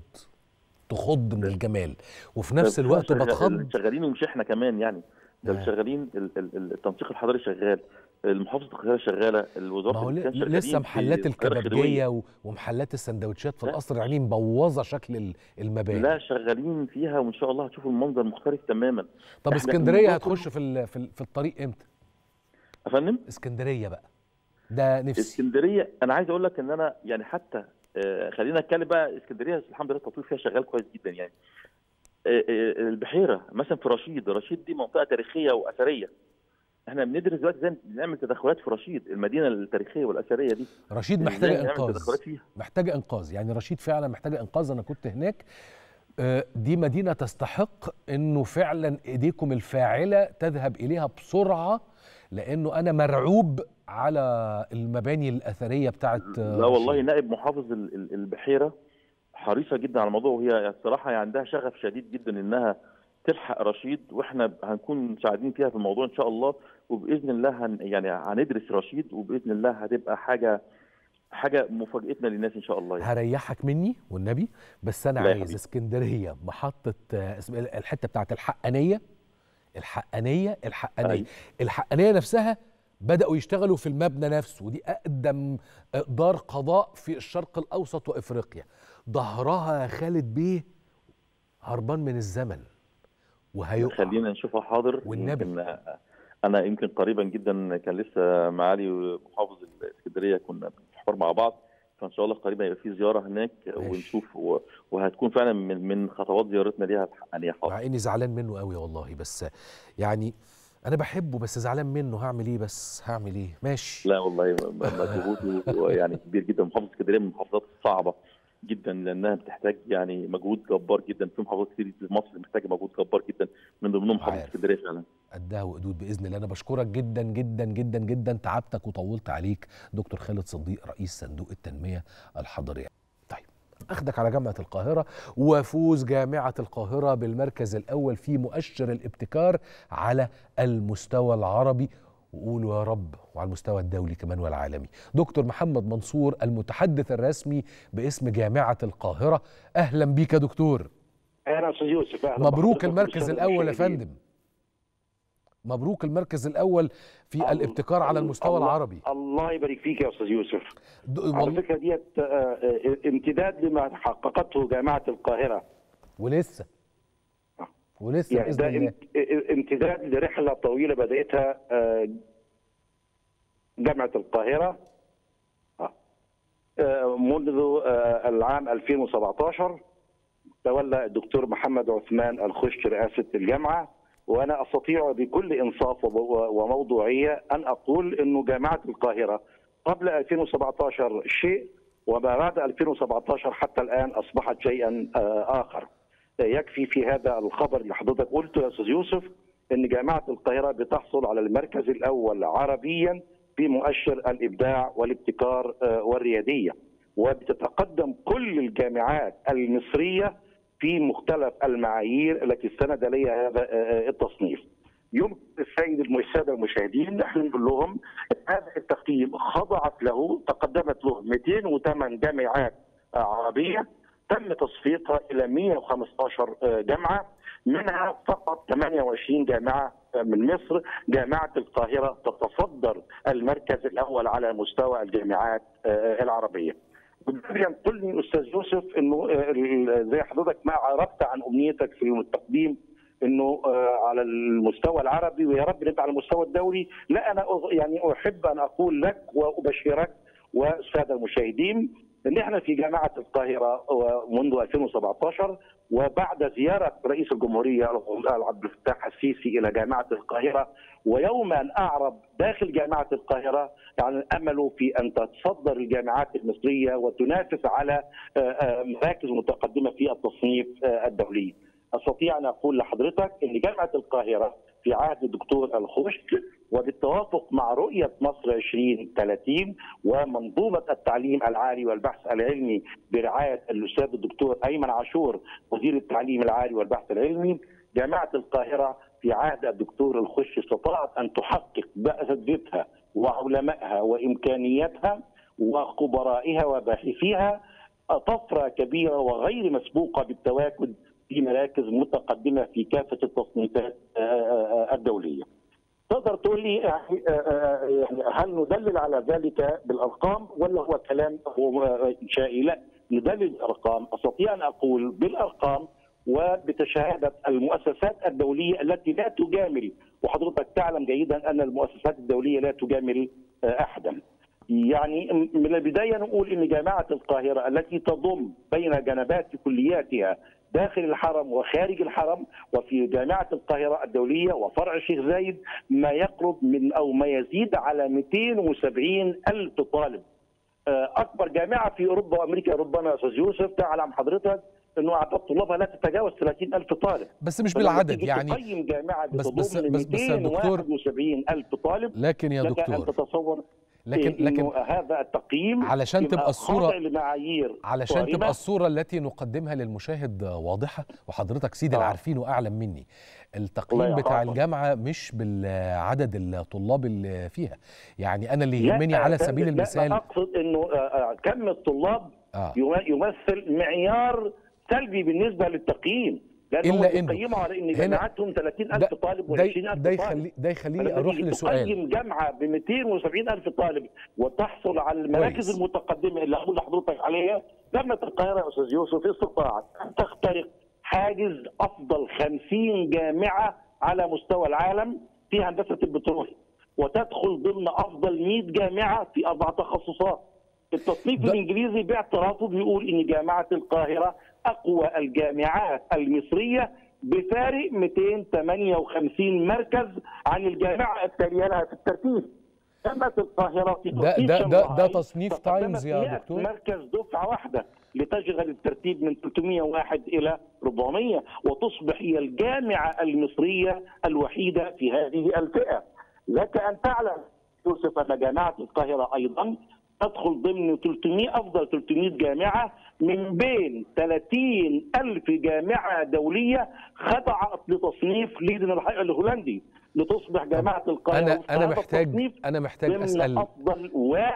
تخض من الجمال وفي نفس ده الوقت شغال- بتخض شغالين ومش احنا كمان يعني ده آه. اللي شغالين ال- ال- التنسيق الحضري شغال محافظه القاهره شغاله الوزاره ما هو الإسكان ل- شغالين لسه في محلات القاهرة الخديوية. الكبابجيه و- ومحلات السندوتشات في لا. القصر العيني مبوظه شكل ال- المباني لا شغالين فيها وان شاء الله هتشوفوا المنظر مختلف تماما طب إحنا اسكندريه الموضوع هتخش في ال- في ال- في الطريق امتى يا فندم اسكندريه بقى ده نفسي اسكندريه انا عايز اقول لك ان انا يعني حتى آه، خلينا نتكلم بقى اسكندريه الحمد لله التطوير فيها شغال كويس جدا يعني آه، آه، البحيره مثلا في رشيد رشيد دي منطقه تاريخيه واثريه احنا بندرس دلوقتي ازاي نعمل تدخلات في رشيد المدينه التاريخيه والاثريه دي رشيد إزاي محتاجه نعمل انقاذ تدخلات فيها محتاجه انقاذ يعني رشيد فعلا محتاجه انقاذ انا كنت هناك آه، دي مدينه تستحق انه فعلا ايديكم الفاعله تذهب اليها بسرعه لانه انا مرعوب على المباني الاثريه بتاعت آه، لا والله رشيد. نائب محافظ ال- ال- البحيره حريصه جدا على الموضوع وهي الصراحه عندها شغف شديد جدا انها تلحق رشيد واحنا هنكون مساعدين فيها في الموضوع ان شاء الله وباذن الله هن يعني هندرس رشيد وباذن الله هتبقى حاجه حاجه مفاجاتنا للناس ان شاء الله يعني. هريحك مني والنبي بس انا لا يا عايز حبيبي. اسكندريه محطه آه، اسم الحته بتاعت الحقانيه الحقانيه الحقانيه أيوة. الحقانيه نفسها بداوا يشتغلوا في المبنى نفسه ودي اقدم آه، دار قضاء في الشرق الاوسط وافريقيا ظهرها خالد بيه هربان من الزمن وهيقع خلينا نشوفها حاضر والنبي. يمكن انا يمكن قريبا جدا كان لسه معالي محافظ الاسكندريه كنا في حوار مع بعض فان شاء الله قريبا يبقى في زياره هناك ماشي. ونشوف و- وهتكون فعلا من من خطوات زيارتنا ليها يعني حاضر مع اني زعلان منه قوي والله بس يعني انا بحبه بس زعلان منه هعمل ايه بس هعمل ايه ماشي لا والله م- مجهوده يعني كبير جدا محافظه اسكندريه من المحافظات الصعبه جدا لانها بتحتاج يعني مجهود جبار جدا في محافظات كتير في مصر محتاجه مجهود جبار جدا من ضمنهم محافظه عارف. اسكندريه فعلا قدها وقدود باذن الله انا بشكرك جدا جدا جدا جدا تعبتك وطولت عليك دكتور خالد صديق رئيس صندوق التنميه الحضريه طيب اخدك على جامعه القاهره وفوز جامعه القاهره بالمركز الاول في مؤشر الابتكار على المستوى العربي وقولوا يا رب وعلى المستوى الدولي كمان والعالمي دكتور محمد منصور المتحدث الرسمي باسم جامعه القاهره اهلا بيك يا دكتور اهلا استاذ يوسف أهلا مبروك بحضرتك المركز والسادة الاول يا المشاهدين. فندم مبروك المركز الاول في الله- الابتكار على المستوى الله- العربي الله يبارك فيك يا استاذ يوسف د- على والله فكره ديت آه، آه، امتداد لما حققته جامعه القاهره ولسه ولسه يعني باذن ده الله امت- آه، امتداد لرحله طويله بداتها آه، جامعه القاهره آه، آه، منذ آه، العام 2017 تولى الدكتور محمد عثمان الخش رئاسه الجامعه وانا استطيع بكل انصاف وب- وموضوعيه ان اقول انه جامعه القاهره قبل 2017 شيء وما بعد 2017 حتى الان اصبحت شيئا آه، اخر. يكفي في هذا الخبر اللي حضرتك قلته يا استاذ يوسف ان جامعه القاهره بتحصل على المركز الاول عربيا في مؤشر الابداع والابتكار آه، والرياديه وبتتقدم كل الجامعات المصريه في مختلف المعايير التي استند اليها هذا آه، التصنيف. يمكن السيد الم- الساده المشاهدين نحن نقول لهم هذا التقييم خضعت له تقدمت له 208 جامعات آه، عربيه تم تصفيتها الى 115 آه، جامعه منها فقط 28 جامعه آه، من مصر جامعه القاهره تتصدر المركز الاول على مستوى الجامعات آه، العربيه. وده بينقلني استاذ يوسف انه آه، ال- زي حضرتك ما عرفت عن امنيتك في التقديم انه آه، على المستوى العربي ويا رب نبقى على المستوى الدولي لا انا أغ- يعني احب ان اقول لك وابشرك والساده المشاهدين ان احنا في جامعه القاهره منذ 2017 وبعد زياره رئيس الجمهوريه عبد الفتاح السيسي الى جامعه القاهره ويوم ان اعرب داخل جامعه القاهره يعني الامل في ان تتصدر الجامعات المصريه وتنافس على آه، آه، مراكز متقدمه في التصنيف آه، الدولي. استطيع ان اقول لحضرتك ان جامعه القاهره في عهد الدكتور الخوش وبالتوافق مع رؤيه مصر 2030 ومنظومه التعليم العالي والبحث العلمي برعايه الاستاذ الدكتور ايمن عاشور وزير التعليم العالي والبحث العلمي جامعه القاهره في عهد الدكتور الخش استطاعت ان تحقق باساتذتها وعلمائها وامكانياتها وخبرائها وباحثيها طفره كبيره وغير مسبوقه بالتواجد في مراكز متقدمه في كافه التصنيفات آه، آه، الدوليه. تقدر تقول لي يعني آه، آه، يعني هل ندلل على ذلك بالارقام ولا هو كلام هو انشائي؟ لا ندلل بالارقام، استطيع ان اقول بالارقام وبتشهاده المؤسسات الدوليه التي لا تجامل وحضرتك تعلم جيدا ان المؤسسات الدوليه لا تجامل آه، احدا. يعني من البدايه نقول ان جامعه القاهره التي تضم بين جنبات كلياتها داخل الحرم وخارج الحرم وفي جامعه القاهره الدوليه وفرع الشيخ زايد ما يقرب من او ما يزيد على 270 الف طالب. آه، اكبر جامعه في اوروبا وامريكا ربما يا استاذ يوسف تعلم حضرتك انه اعداد طلابها لا تتجاوز 30 الف طالب. بس مش فلما بالعدد تيجي يعني تقيم جامعه بس- بتضم بس- بس- بس يا دكتور- 271 الف طالب لكن يا لك ان دكتور تتصور لكن إيه لكن إنه هذا التقييم علشان يبقى تبقى الصورة- خاضع لمعايير علشان صارمة. تبقى الصورة التي نقدمها للمشاهد واضحة وحضرتك سيد آه. العارفين وأعلم مني التقييم الله بتاع يحفظك. الجامعة مش بالعدد الطلاب اللي فيها يعني أنا اللي لا، يهمني على لا، سبيل لا، المثال أنا اقصد انه آه، آه، كم الطلاب آه. يم- يمثل معيار سلبي بالنسبه للتقييم لانه إلا هم إنه بيقيموا على ان هنا جامعاتهم 30000 ده- طالب ده و20000 ده طالب يخلي ده يخليني فلما أروح تيجي لسؤال تقيم جامعه ب 270 الف طالب وتحصل على المراكز كويس. المتقدمه اللي اقول لحضرتك عليها جامعه القاهره يا استاذ يوسف استطاعت ان تخترق حاجز افضل 50 جامعه على مستوى العالم في هندسه البترول وتدخل ضمن افضل 100 جامعه في اربع تخصصات التصنيف ده- الانجليزي باعترافه بيقول ان جامعه القاهره اقوى الجامعات المصريه بفارق 258 مركز عن الجامعه التاليه لها في الترتيب. جامعه القاهره في ده- تصنيف ده- ده- شنغهاي ده تصنيف تقدمت تايمز يا 100 دكتور؟ مركز دفعه واحده لتشغل الترتيب من 301 الى 400 وتصبح هي الجامعه المصريه الوحيده في هذه الفئه. لك ان تعلم يوسف ان جامعه القاهره ايضا تدخل ضمن 300 افضل 300 جامعه من بين 30 الف جامعه دوليه خضعت لتصنيف ليدن الحي- الهولندي لتصبح جامعه القاهره انا وفق انا هذا محتاج التصنيف انا محتاج ضمن اسال افضل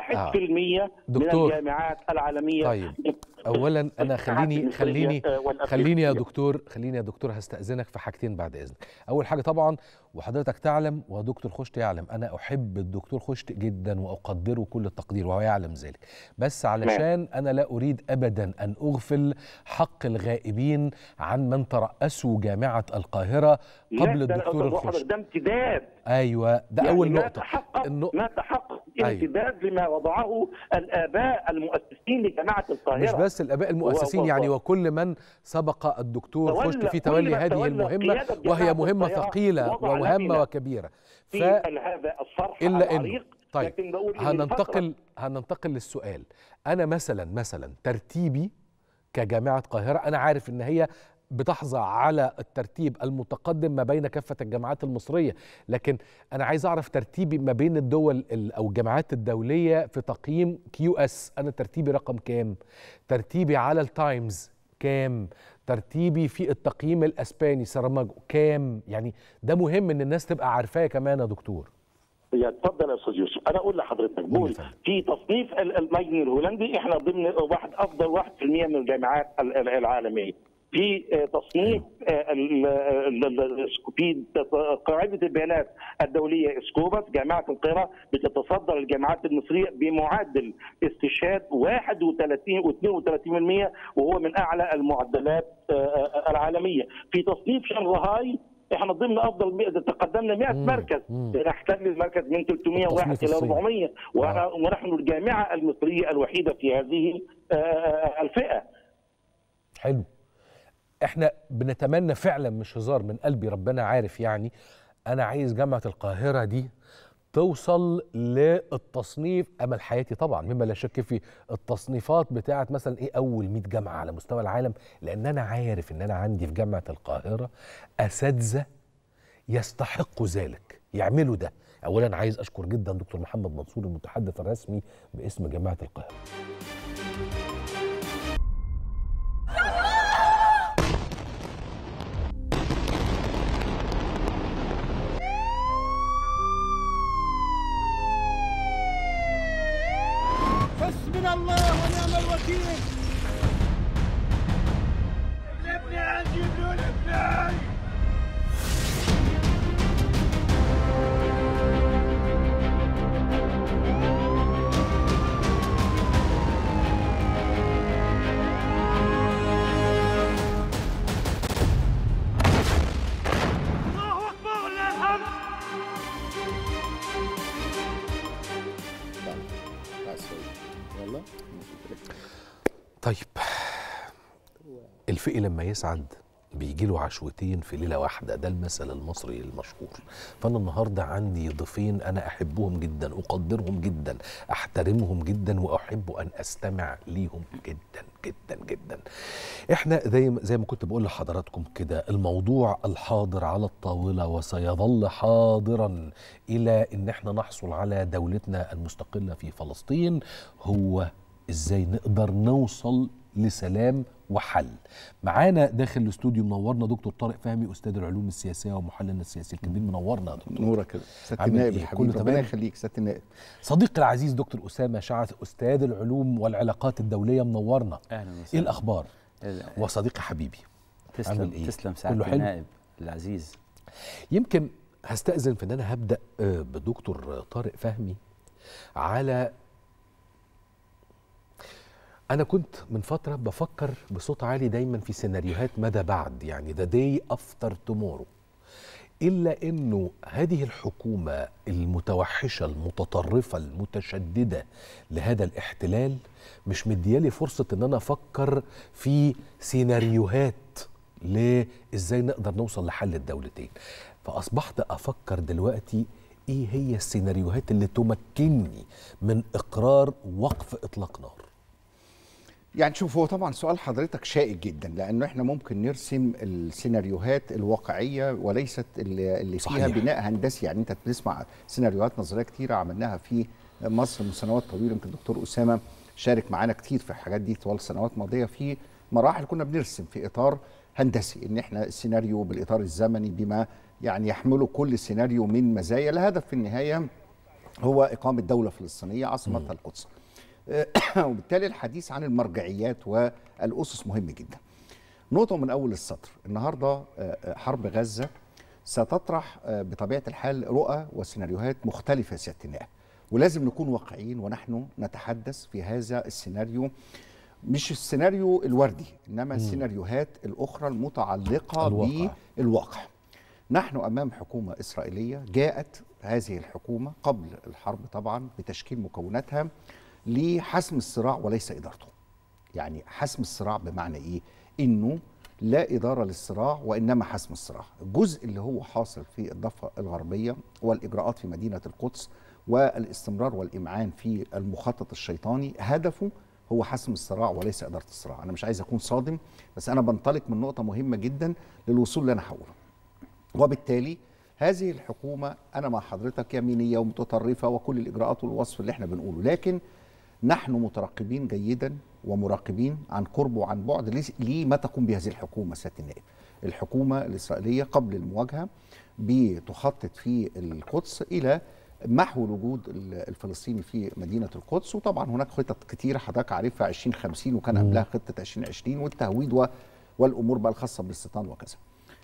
1% من دكتور. الجامعات العالميه طيب اولا انا خليني المصرية، خليني آه، والأفريقية. خليني يا دكتور خليني يا دكتور هستأذنك في حاجتين بعد اذنك اول حاجه طبعا وحضرتك تعلم ودكتور خشت يعلم انا احب الدكتور خشت جدا واقدره كل التقدير وهو يعلم ذلك بس علشان انا لا اريد ابدا ان اغفل حق الغائبين عن من ترأسوا جامعه القاهره لا، قبل ده- الدكتور ده- الخشت ده امتداد ايوه ده يعني اول ما نقطه تحقق النق- ما تحقق أيوة. امتداد لما وضعه الاباء المؤسسين لجامعه القاهره مش بس الاباء المؤسسين و- و- يعني وكل من سبق الدكتور تولى- خشت في كل تولي من هذه تولى المهمه قيادة جامعة وهي مهمه القاهرة ثقيله وضع ومهمه لبنة وكبيره في ف هذا الصرح الا العريق انه طيب لكن بقول إن هننتقل هننتقل للسؤال انا مثلا مثلا ترتيبي كجامعه قاهره انا عارف ان هي بتحظى على الترتيب المتقدم ما بين كافه الجامعات المصريه لكن انا عايز اعرف ترتيبي ما بين الدول ال- او الجامعات الدوليه في تقييم كيو اس انا ترتيبي رقم كام ترتيبي على التايمز كام ترتيبي في التقييم الاسباني سرماجو كام يعني ده مهم ان الناس تبقى عارفاه كمان يا دكتور يا اتفضل يا استاذ يوسف انا اقول لحضرتك قول بقول يا فندم. في تصنيف ال- المجني الهولندي احنا ضمن واحد افضل 1% من الجامعات ال- ال- العالميه في آه، تصنيف آه، ال- ال- ال- في ت- قاعده البيانات الدوليه اسكوباس جامعه القاهره بتتصدر الجامعات المصريه بمعدل استشهاد 31 و32% وهو من اعلى المعدلات آه، آه، العالميه في تصنيف شنغهاي احنا ضمن افضل مئة- تقدمنا 100 مم. مركز مم. نحتل المركز من 301 التصنيف الى الصيني. 400 وأنا ونحن الجامعه المصريه الوحيده في هذه آه، آه، الفئه حلو احنا بنتمنى فعلا مش هزار من قلبي ربنا عارف يعني انا عايز جامعه القاهره دي توصل للتصنيف امل حياتي طبعا مما لا شك فيه التصنيفات بتاعت مثلا ايه اول 100 جامعه على مستوى العالم لان انا عارف ان انا عندي في جامعه القاهره اساتذه يستحقوا ذلك يعملوا ده اولا عايز اشكر جدا دكتور محمد منصور المتحدث الرسمي باسم جامعه القاهره حسبنا الله ونعم الوكيل ابني عندي بدون ابني الله اكبر ولله الحمد طيب الفقي لما يسعد بيجي له عشوتين في ليله واحده ده المثل المصري المشهور فانا النهارده عندي ضيفين انا احبهم جدا اقدرهم جدا احترمهم جدا واحب ان استمع ليهم جدا جدا جدا احنا زي ما زي ما كنت بقول لحضراتكم كده الموضوع الحاضر على الطاوله وسيظل حاضرا الى ان احنا نحصل على دولتنا المستقله في فلسطين هو ازاي نقدر نوصل لسلام وحل معانا داخل الاستوديو منورنا دكتور طارق فهمي استاذ العلوم السياسيه ومحللنا السياسي الكبير منورنا يا دكتور نورك كده سياده عامل النائب إيه؟ الحبيب كله ربنا تمام؟ يخليك سياده النائب صديقي العزيز دكتور اسامه شعث استاذ العلوم والعلاقات الدوليه منورنا اهلا وسهلا ايه الاخبار ال- وصديقي حبيبي تسلم عامل إيه؟ تسلم كله سعاده حلو؟ النائب العزيز يمكن هستأذن في ان انا هبدأ آه، بدكتور طارق فهمي على انا كنت من فترة بفكر بصوت عالي دايما في سيناريوهات ماذا بعد يعني ذا داي افتر تومورو الا انه هذه الحكومه المتوحشه المتطرفه المتشدده لهذا الاحتلال مش مديالي فرصه ان انا افكر في سيناريوهات لازاي نقدر نوصل لحل الدولتين فاصبحت افكر دلوقتي ايه هي السيناريوهات اللي تمكنني من اقرار وقف اطلاق نار يعني شوف هو طبعا سؤال حضرتك شائك جدا لانه احنا ممكن نرسم السيناريوهات الواقعيه وليست اللي اللي فيها صحيح. بناء هندسي يعني انت بتسمع سيناريوهات نظريه كتيره عملناها في مصر من سنوات طويله يمكن الدكتور اسامه شارك معانا كتير في الحاجات دي طوال سنوات ماضيه في مراحل كنا بنرسم في اطار هندسي ان احنا السيناريو بالاطار الزمني بما يعني يحمله كل سيناريو من مزايا الهدف في النهايه هو اقامه دوله فلسطينيه عاصمتها القدس وبالتالي الحديث عن المرجعيات والاسس مهم جدا نقطه من اول السطر النهارده آه، آه، حرب غزه ستطرح آه، بطبيعه الحال رؤى وسيناريوهات مختلفه يا سياده النائب ولازم نكون واقعيين ونحن نتحدث في هذا السيناريو مش السيناريو الوردي انما السيناريوهات الاخرى المتعلقه الواقع. بالواقع نحن امام حكومه اسرائيليه جاءت هذه الحكومه قبل الحرب طبعا بتشكيل مكوناتها لحسم الصراع وليس ادارته يعني حسم الصراع بمعنى ايه انه لا اداره للصراع وانما حسم الصراع الجزء اللي هو حاصل في الضفه الغربيه والاجراءات في مدينه القدس والاستمرار والامعان في المخطط الشيطاني هدفه هو حسم الصراع وليس اداره الصراع انا مش عايز اكون صادم بس انا بنطلق من نقطه مهمه جدا للوصول اللي انا هقوله وبالتالي هذه الحكومه انا مع حضرتك يمينيه ومتطرفه وكل الاجراءات والوصف اللي احنا بنقوله لكن نحن مترقبين جيدا ومراقبين عن قرب وعن بعد لس- لما تقوم بهذه الحكومه سياده النائب. الحكومه الاسرائيليه قبل المواجهه بتخطط في القدس الى محو الوجود ال- الفلسطيني في مدينه القدس وطبعا هناك خطط كتيره حضرتك عارفها 2050 وكان قبلها خطه 2020 والتهويد و- والامور بقى الخاصه بالاستيطان وكذا.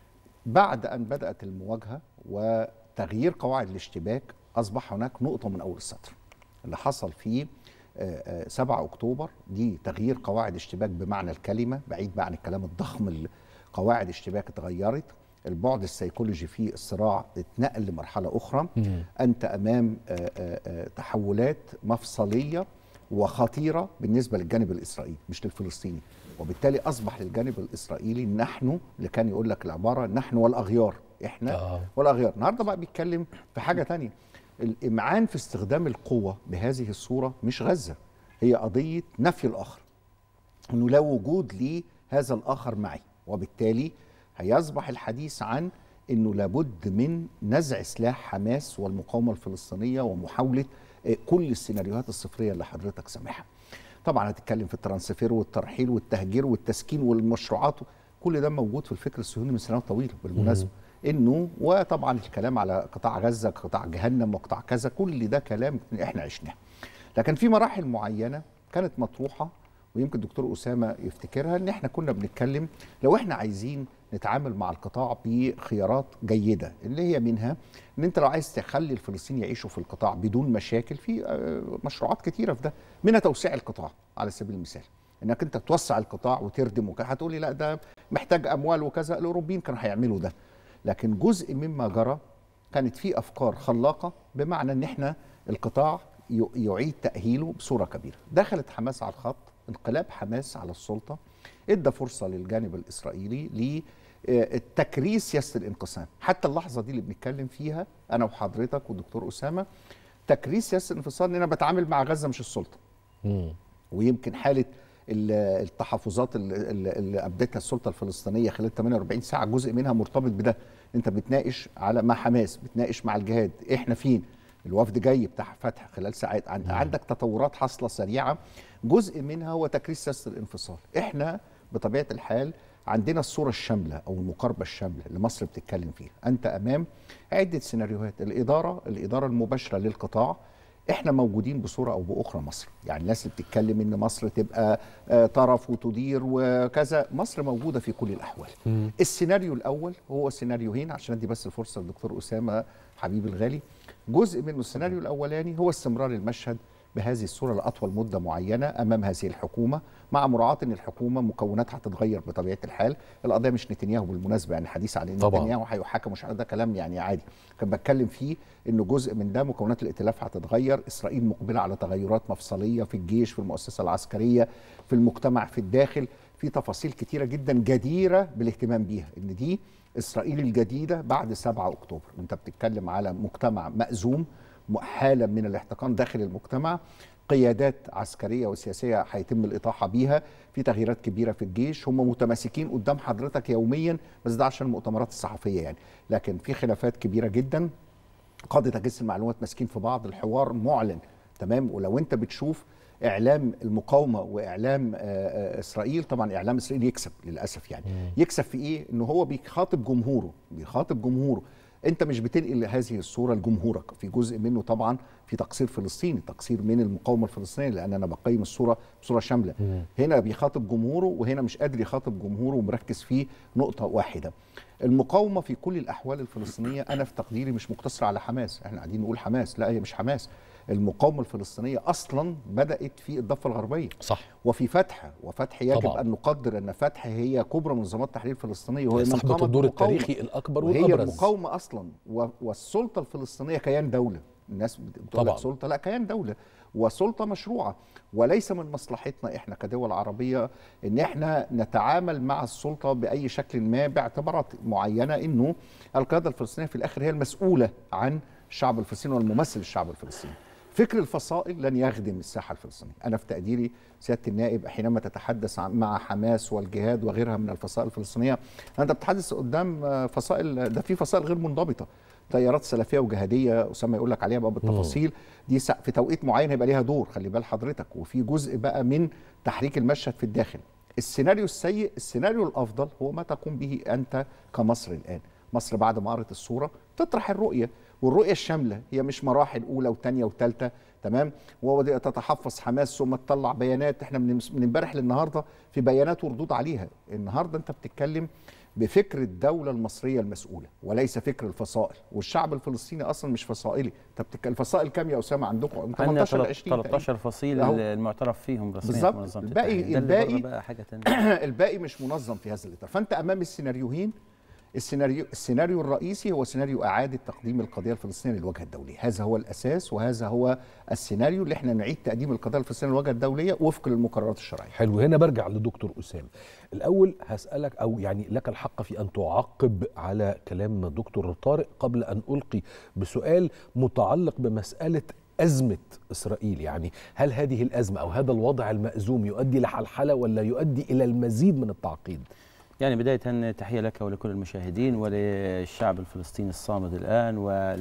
بعد ان بدات المواجهه وتغيير قواعد الاشتباك اصبح هناك نقطه من اول السطر اللي حصل في آه، آه، 7 اكتوبر دي تغيير قواعد اشتباك بمعنى الكلمه بعيد بقى عن الكلام الضخم اللي قواعد اشتباك اتغيرت البعد السيكولوجي في الصراع اتنقل لمرحله اخرى انت امام آه، آه، آه، تحولات مفصليه وخطيره بالنسبه للجانب الاسرائيلي مش للفلسطيني وبالتالي اصبح للجانب الاسرائيلي نحن اللي كان يقول لك العباره نحن والاغيار احنا آه. والاغيار النهارده بقى بيتكلم في حاجه تانية الامعان في استخدام القوه بهذه الصوره مش غزه هي قضيه نفي الاخر انه لا وجود لهذا الاخر معي وبالتالي هيصبح الحديث عن انه لابد من نزع سلاح حماس والمقاومه الفلسطينيه ومحاوله آه، كل السيناريوهات الصفريه اللي حضرتك سامعها. طبعا هتتكلم في الترانسفير والترحيل والتهجير والتسكين والمشروعات كل ده موجود في الفكر الصهيوني من سنوات طويله بالمناسبه انه وطبعا الكلام على قطاع غزه قطاع جهنم وقطاع كذا كل ده كلام احنا عشناه. لكن في مراحل معينه كانت مطروحه ويمكن الدكتور اسامه يفتكرها ان احنا كنا بنتكلم لو احنا عايزين نتعامل مع القطاع بخيارات جيده اللي هي منها ان انت لو عايز تخلي الفلسطينيين يعيشوا في القطاع بدون مشاكل في آه، مشروعات كتيره في ده منها توسيع القطاع على سبيل المثال انك انت توسع القطاع وتردم وكذا هتقولي لا ده محتاج اموال وكذا الاوروبيين كانوا هيعملوا ده لكن جزء مما جرى كانت في افكار خلاقه بمعنى ان احنا القطاع ي- يعيد تاهيله بصوره كبيره دخلت حماس على الخط انقلاب حماس على السلطه ادى فرصه للجانب الاسرائيلي لتكريس سياسه الانقسام حتى اللحظه دي اللي بنتكلم فيها انا وحضرتك والدكتور اسامه تكريس سياسه الانفصال ان انا بتعامل مع غزه مش السلطه ويمكن حاله ال- التحفظات اللي, اللي اللي ابدتها السلطه الفلسطينيه خلال 48 ساعه جزء منها مرتبط بده انت بتناقش على مع حماس بتناقش مع الجهاد احنا فين الوفد جاي بتاع فتح خلال ساعات عن- عندك تطورات حاصله سريعه جزء منها هو تكريس سياسه الانفصال احنا بطبيعه الحال عندنا الصوره الشامله او المقاربه الشامله اللي مصر بتتكلم فيها انت امام عده سيناريوهات الاداره الاداره المباشره للقطاع احنا موجودين بصوره او باخرى مصر يعني الناس اللي بتتكلم ان مصر تبقى آه، طرف وتدير وكذا مصر موجوده في كل الاحوال السيناريو الاول هو سيناريوهين عشان ادي بس الفرصه للدكتور اسامه حبيبي الغالي جزء منه السيناريو الاولاني هو استمرار المشهد بهذه الصوره لاطول مده معينه امام هذه الحكومه مع مراعاه ان الحكومه مكوناتها هتتغير بطبيعه الحال القضيه مش نتنياهو بالمناسبه يعني حديث عن ان طبعاً. نتنياهو هيحاكم مش ده كلام يعني عادي كان بتكلم فيه انه جزء من ده مكونات الائتلاف هتتغير اسرائيل مقبله على تغيرات مفصليه في الجيش في المؤسسه العسكريه في المجتمع في الداخل في تفاصيل كتيره جدا جديره بالاهتمام بيها ان دي اسرائيل الجديده بعد 7 اكتوبر انت بتتكلم على مجتمع مأزوم حاله من الاحتقان داخل المجتمع قيادات عسكريه وسياسيه هيتم الاطاحه بيها في تغييرات كبيره في الجيش هم متماسكين قدام حضرتك يوميا بس ده عشان المؤتمرات الصحفيه يعني لكن في خلافات كبيره جدا قاده اجهزه المعلومات ماسكين في بعض الحوار معلن تمام ولو انت بتشوف اعلام المقاومه واعلام آه، آه، اسرائيل طبعا اعلام اسرائيل يكسب للاسف يعني يكسب في ايه ان هو بيخاطب جمهوره بيخاطب جمهوره انت مش بتنقل هذه الصوره لجمهورك في جزء منه طبعا في تقصير فلسطيني تقصير من المقاومه الفلسطينيه لان انا بقيم الصوره بصوره شامله هنا بيخاطب جمهوره وهنا مش قادر يخاطب جمهوره ومركز في نقطه واحده المقاومه في كل الاحوال الفلسطينيه انا في تقديري مش مقتصره على حماس احنا قاعدين نقول حماس لا هي مش حماس المقاومه الفلسطينيه اصلا بدات في الضفه الغربيه صح وفي فتح وفتح يجب طبعاً. ان نقدر ان فتح هي كبرى منظمات التحرير الفلسطينيه وهي هي من صاحبة قامت الدور بالمقاومة. التاريخي الأكبر وهي والأبرز المقاومه اصلا و- والسلطه الفلسطينيه كيان دوله الناس بتقول طبعاً. لك سلطه لا كيان دوله وسلطه مشروعه وليس من مصلحتنا احنا كدول عربيه ان احنا نتعامل مع السلطه باي شكل ما باعتبارات معينه انه القياده الفلسطينيه في الاخر هي المسؤوله عن الشعب الفلسطيني والممثل الشعب الفلسطيني فكر الفصائل لن يخدم الساحه الفلسطينيه انا في تقديري سياده النائب حينما تتحدث عن- مع حماس والجهاد وغيرها من الفصائل الفلسطينيه انت بتتحدث قدام آه، فصائل ده في فصائل غير منضبطه تيارات سلفيه وجهاديه اسامه يقول لك عليها بقى بالتفاصيل دي سا- في توقيت معين هيبقى ليها دور خلي بال حضرتك وفي جزء بقى من تحريك المشهد في الداخل السيناريو السيء السيناريو الافضل هو ما تقوم به انت كمصر الان مصر بعد ما قرت الصوره تطرح الرؤيه والرؤيه الشامله هي مش مراحل اولى وثانيه وثالثه تمام وتتحفظ حماس ثم تطلع بيانات احنا من من امبارح للنهارده في بيانات وردود عليها النهارده انت بتتكلم بفكر الدولة المصرية المسؤولة وليس فكر الفصائل والشعب الفلسطيني أصلا مش فصائلي أنت بتتكلم الفصائل كام يا أسامة عندكم عندنا 18 20 13 فصيل أهو. المعترف فيهم رسميا بالظبط. في منظمة الباقي- التحرير. ده اللي بره الباقي- بقى حاجه ثانيه الباقي مش منظم في هذا الإطار فأنت أمام السيناريوهين السيناريو السيناريو الرئيسي هو سيناريو إعادة تقديم القضية الفلسطينية للواجهة الدولية هذا هو الأساس وهذا هو السيناريو اللي احنا نعيد تقديم القضية الفلسطينية للواجهة الدولية وفق للمقررات الشرعية حلو هنا برجع لدكتور أسامة الأول هسألك أو يعني لك الحق في أن تعقب على كلام دكتور طارق قبل أن ألقي بسؤال متعلق بمسألة أزمة إسرائيل يعني هل هذه الأزمة أو هذا الوضع المأزوم يؤدي لحلحلة ولا يؤدي إلى المزيد من التعقيد يعني بداية تحية لك ولكل المشاهدين وللشعب الفلسطيني الصامد الآن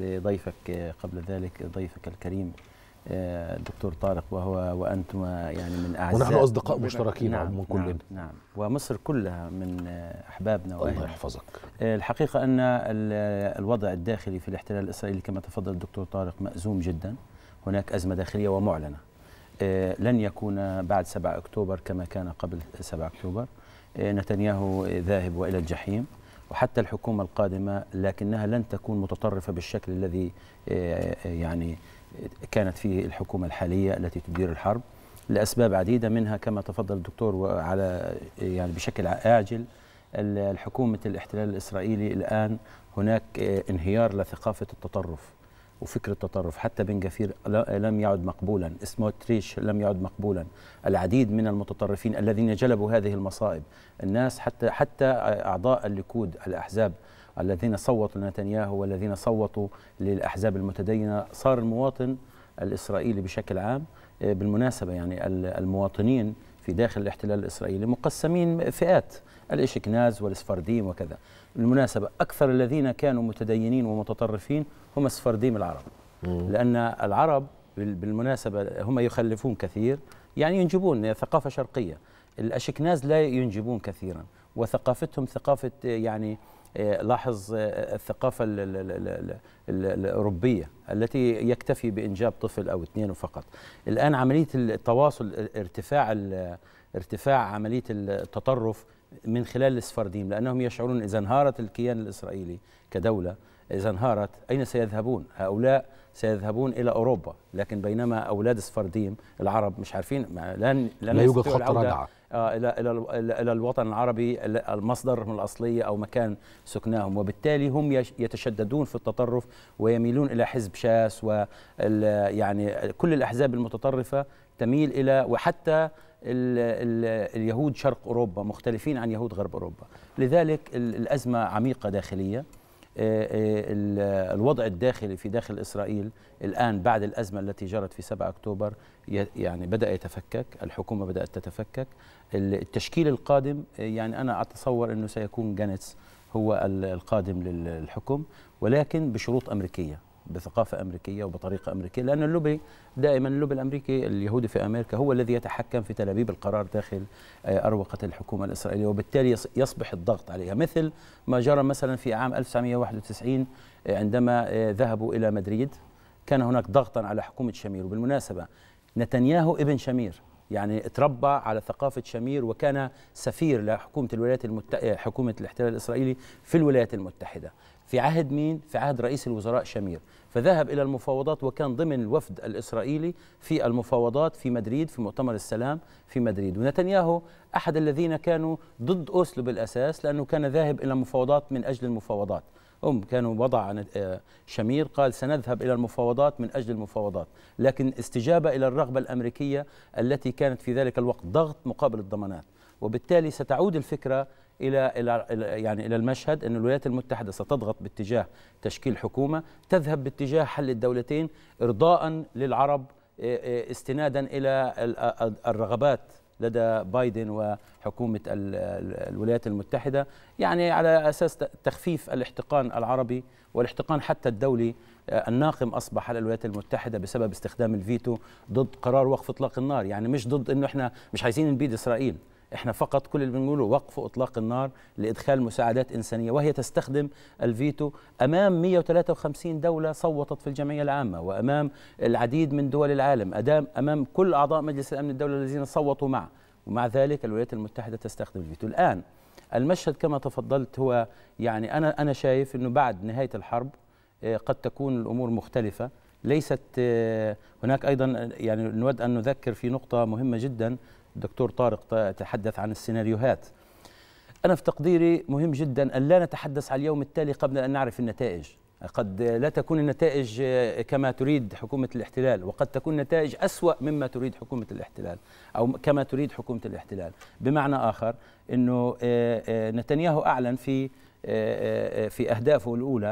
ولضيفك قبل ذلك ضيفك الكريم آه، الدكتور طارق وهو وأنتم يعني من أعزاء ونحن أصدقاء مشتركين نعم عموما نعم, كلنا نعم ومصر كلها من آه، أحبابنا الله وأهلنا يحفظك آه، الحقيقة أن ال- الوضع الداخلي في الاحتلال الإسرائيلي كما تفضل الدكتور طارق مأزوم جدا هناك أزمة داخلية ومعلنة آه، لن يكون بعد 7 أكتوبر كما كان قبل 7 أكتوبر آه، نتنياهو ذاهب وإلى الجحيم وحتى الحكومة القادمة لكنها لن تكون متطرفة بالشكل الذي آه، آه، يعني كانت فيه الحكومة الحالية التي تدير الحرب لأسباب عديدة منها كما تفضل الدكتور وعلى يعني بشكل عاجل ال- الحكومة الاحتلال الإسرائيلي الآن هناك آه، انهيار لثقافة التطرف وفكر التطرف حتى بن جفير لا- لم يعد مقبولا سموتريش لم يعد مقبولا العديد من المتطرفين الذين جلبوا هذه المصائب الناس حتى حتى أعضاء الليكود الأحزاب الذين صوتوا لنتنياهو والذين صوتوا للأحزاب المتدينة صار المواطن الإسرائيلي بشكل عام آه، بالمناسبة يعني ال- المواطنين في داخل الاحتلال الإسرائيلي مقسمين فئات الإشكناز والسفرديم وكذا بالمناسبة أكثر الذين كانوا متدينين ومتطرفين هم السفرديم العرب لأن العرب بال- بالمناسبة هم يخلفون كثير يعني ينجبون ثقافة شرقية الأشكناز لا ينجبون كثيرا وثقافتهم ثقافة آه، يعني آه، لاحظ آه، الثقافة ال- ال- ال- ال- ال- الأوروبية التي يكتفي بإنجاب طفل أو اثنين فقط الآن عملية التواصل ارتفاع ال- ارتفاع عملية التطرف من خلال السفرديم لأنهم يشعرون إذا انهارت الكيان الإسرائيلي كدولة إذا انهارت أين سيذهبون؟ هؤلاء سيذهبون إلى أوروبا لكن بينما أولاد سفرديم العرب مش عارفين ما- لن لن لا يوجد يستطيعوا خط العودة رجعة. آه، الى الى ال- الى الوطن العربي ال- المصدرهم الاصلي او مكان سكناهم وبالتالي هم يش- يتشددون في التطرف ويميلون الى حزب شاس و يعني كل الاحزاب المتطرفه تميل الى وحتى ال ال اليهود شرق اوروبا مختلفين عن يهود غرب اوروبا لذلك ال- الازمه عميقه داخليه آه، آه، ال- الوضع الداخلي في داخل اسرائيل الان بعد الازمه التي جرت في 7 اكتوبر ي- يعني بدا يتفكك، الحكومه بدات تتفكك، ال- التشكيل القادم آه، يعني انا اتصور انه سيكون جانتس هو ال- القادم للحكم ولكن بشروط امريكيه بثقافه امريكيه وبطريقه امريكيه لان اللوبي دائما اللوبي الامريكي اليهودي في امريكا هو الذي يتحكم في تلابيب القرار داخل آه، اروقه الحكومه الاسرائيليه وبالتالي يص- يصبح الضغط عليها مثل ما جرى مثلا في عام 1991 آه، عندما آه، ذهبوا الى مدريد كان هناك ضغطا على حكومه شمير وبالمناسبه نتنياهو ابن شمير يعني تربى على ثقافة شمير وكان سفير لحكومة الولايات المتحدة حكومة الاحتلال الإسرائيلي في الولايات المتحدة في عهد مين؟ في عهد رئيس الوزراء شمير فذهب إلى المفاوضات وكان ضمن الوفد الإسرائيلي في المفاوضات في مدريد في مؤتمر السلام في مدريد ونتنياهو أحد الذين كانوا ضد أوسلو بالأساس لأنه كان ذاهب إلى مفاوضات من أجل المفاوضات هم كانوا وضع آه، شمير قال سنذهب إلى المفاوضات من أجل المفاوضات لكن استجابة إلى الرغبة الأمريكية التي كانت في ذلك الوقت ضغط مقابل الضمانات وبالتالي ستعود الفكرة إلى إلى إلى- يعني إلى المشهد أن الولايات المتحدة ستضغط باتجاه تشكيل حكومة تذهب باتجاه حل الدولتين إرضاء للعرب آه، آه، استنادا إلى ال- ال- الرغبات لدى بايدن وحكومة ال- ال- الولايات المتحدة يعني على أساس ت- تخفيف الاحتقان العربي والاحتقان حتى الدولي آه، الناقم أصبح على الولايات المتحدة بسبب استخدام الفيتو ضد قرار وقف إطلاق النار يعني مش ضد إنه إحنا مش عايزين نبيد إسرائيل احنا فقط كل اللي بنقوله وقف اطلاق النار لادخال مساعدات انسانيه وهي تستخدم الفيتو امام 153 دوله صوتت في الجمعيه العامه وامام العديد من دول العالم أدام امام كل اعضاء مجلس الامن الدولي الذين صوتوا معه ومع ذلك الولايات المتحده تستخدم الفيتو الان المشهد كما تفضلت هو يعني انا انا شايف انه بعد نهايه الحرب آه، قد تكون الامور مختلفه ليست آه، هناك ايضا يعني نود ان نذكر في نقطه مهمه جدا الدكتور طارق ت- تحدث عن السيناريوهات أنا في تقديري مهم جدا أن لا نتحدث على اليوم التالي قبل أن نعرف النتائج قد لا تكون النتائج آه، كما تريد حكومة الاحتلال وقد تكون نتائج أسوأ مما تريد حكومة الاحتلال أو كما تريد حكومة الاحتلال بمعنى آخر أنه آه، آه، نتنياهو أعلن في آه، آه، آه، في أهدافه الأولى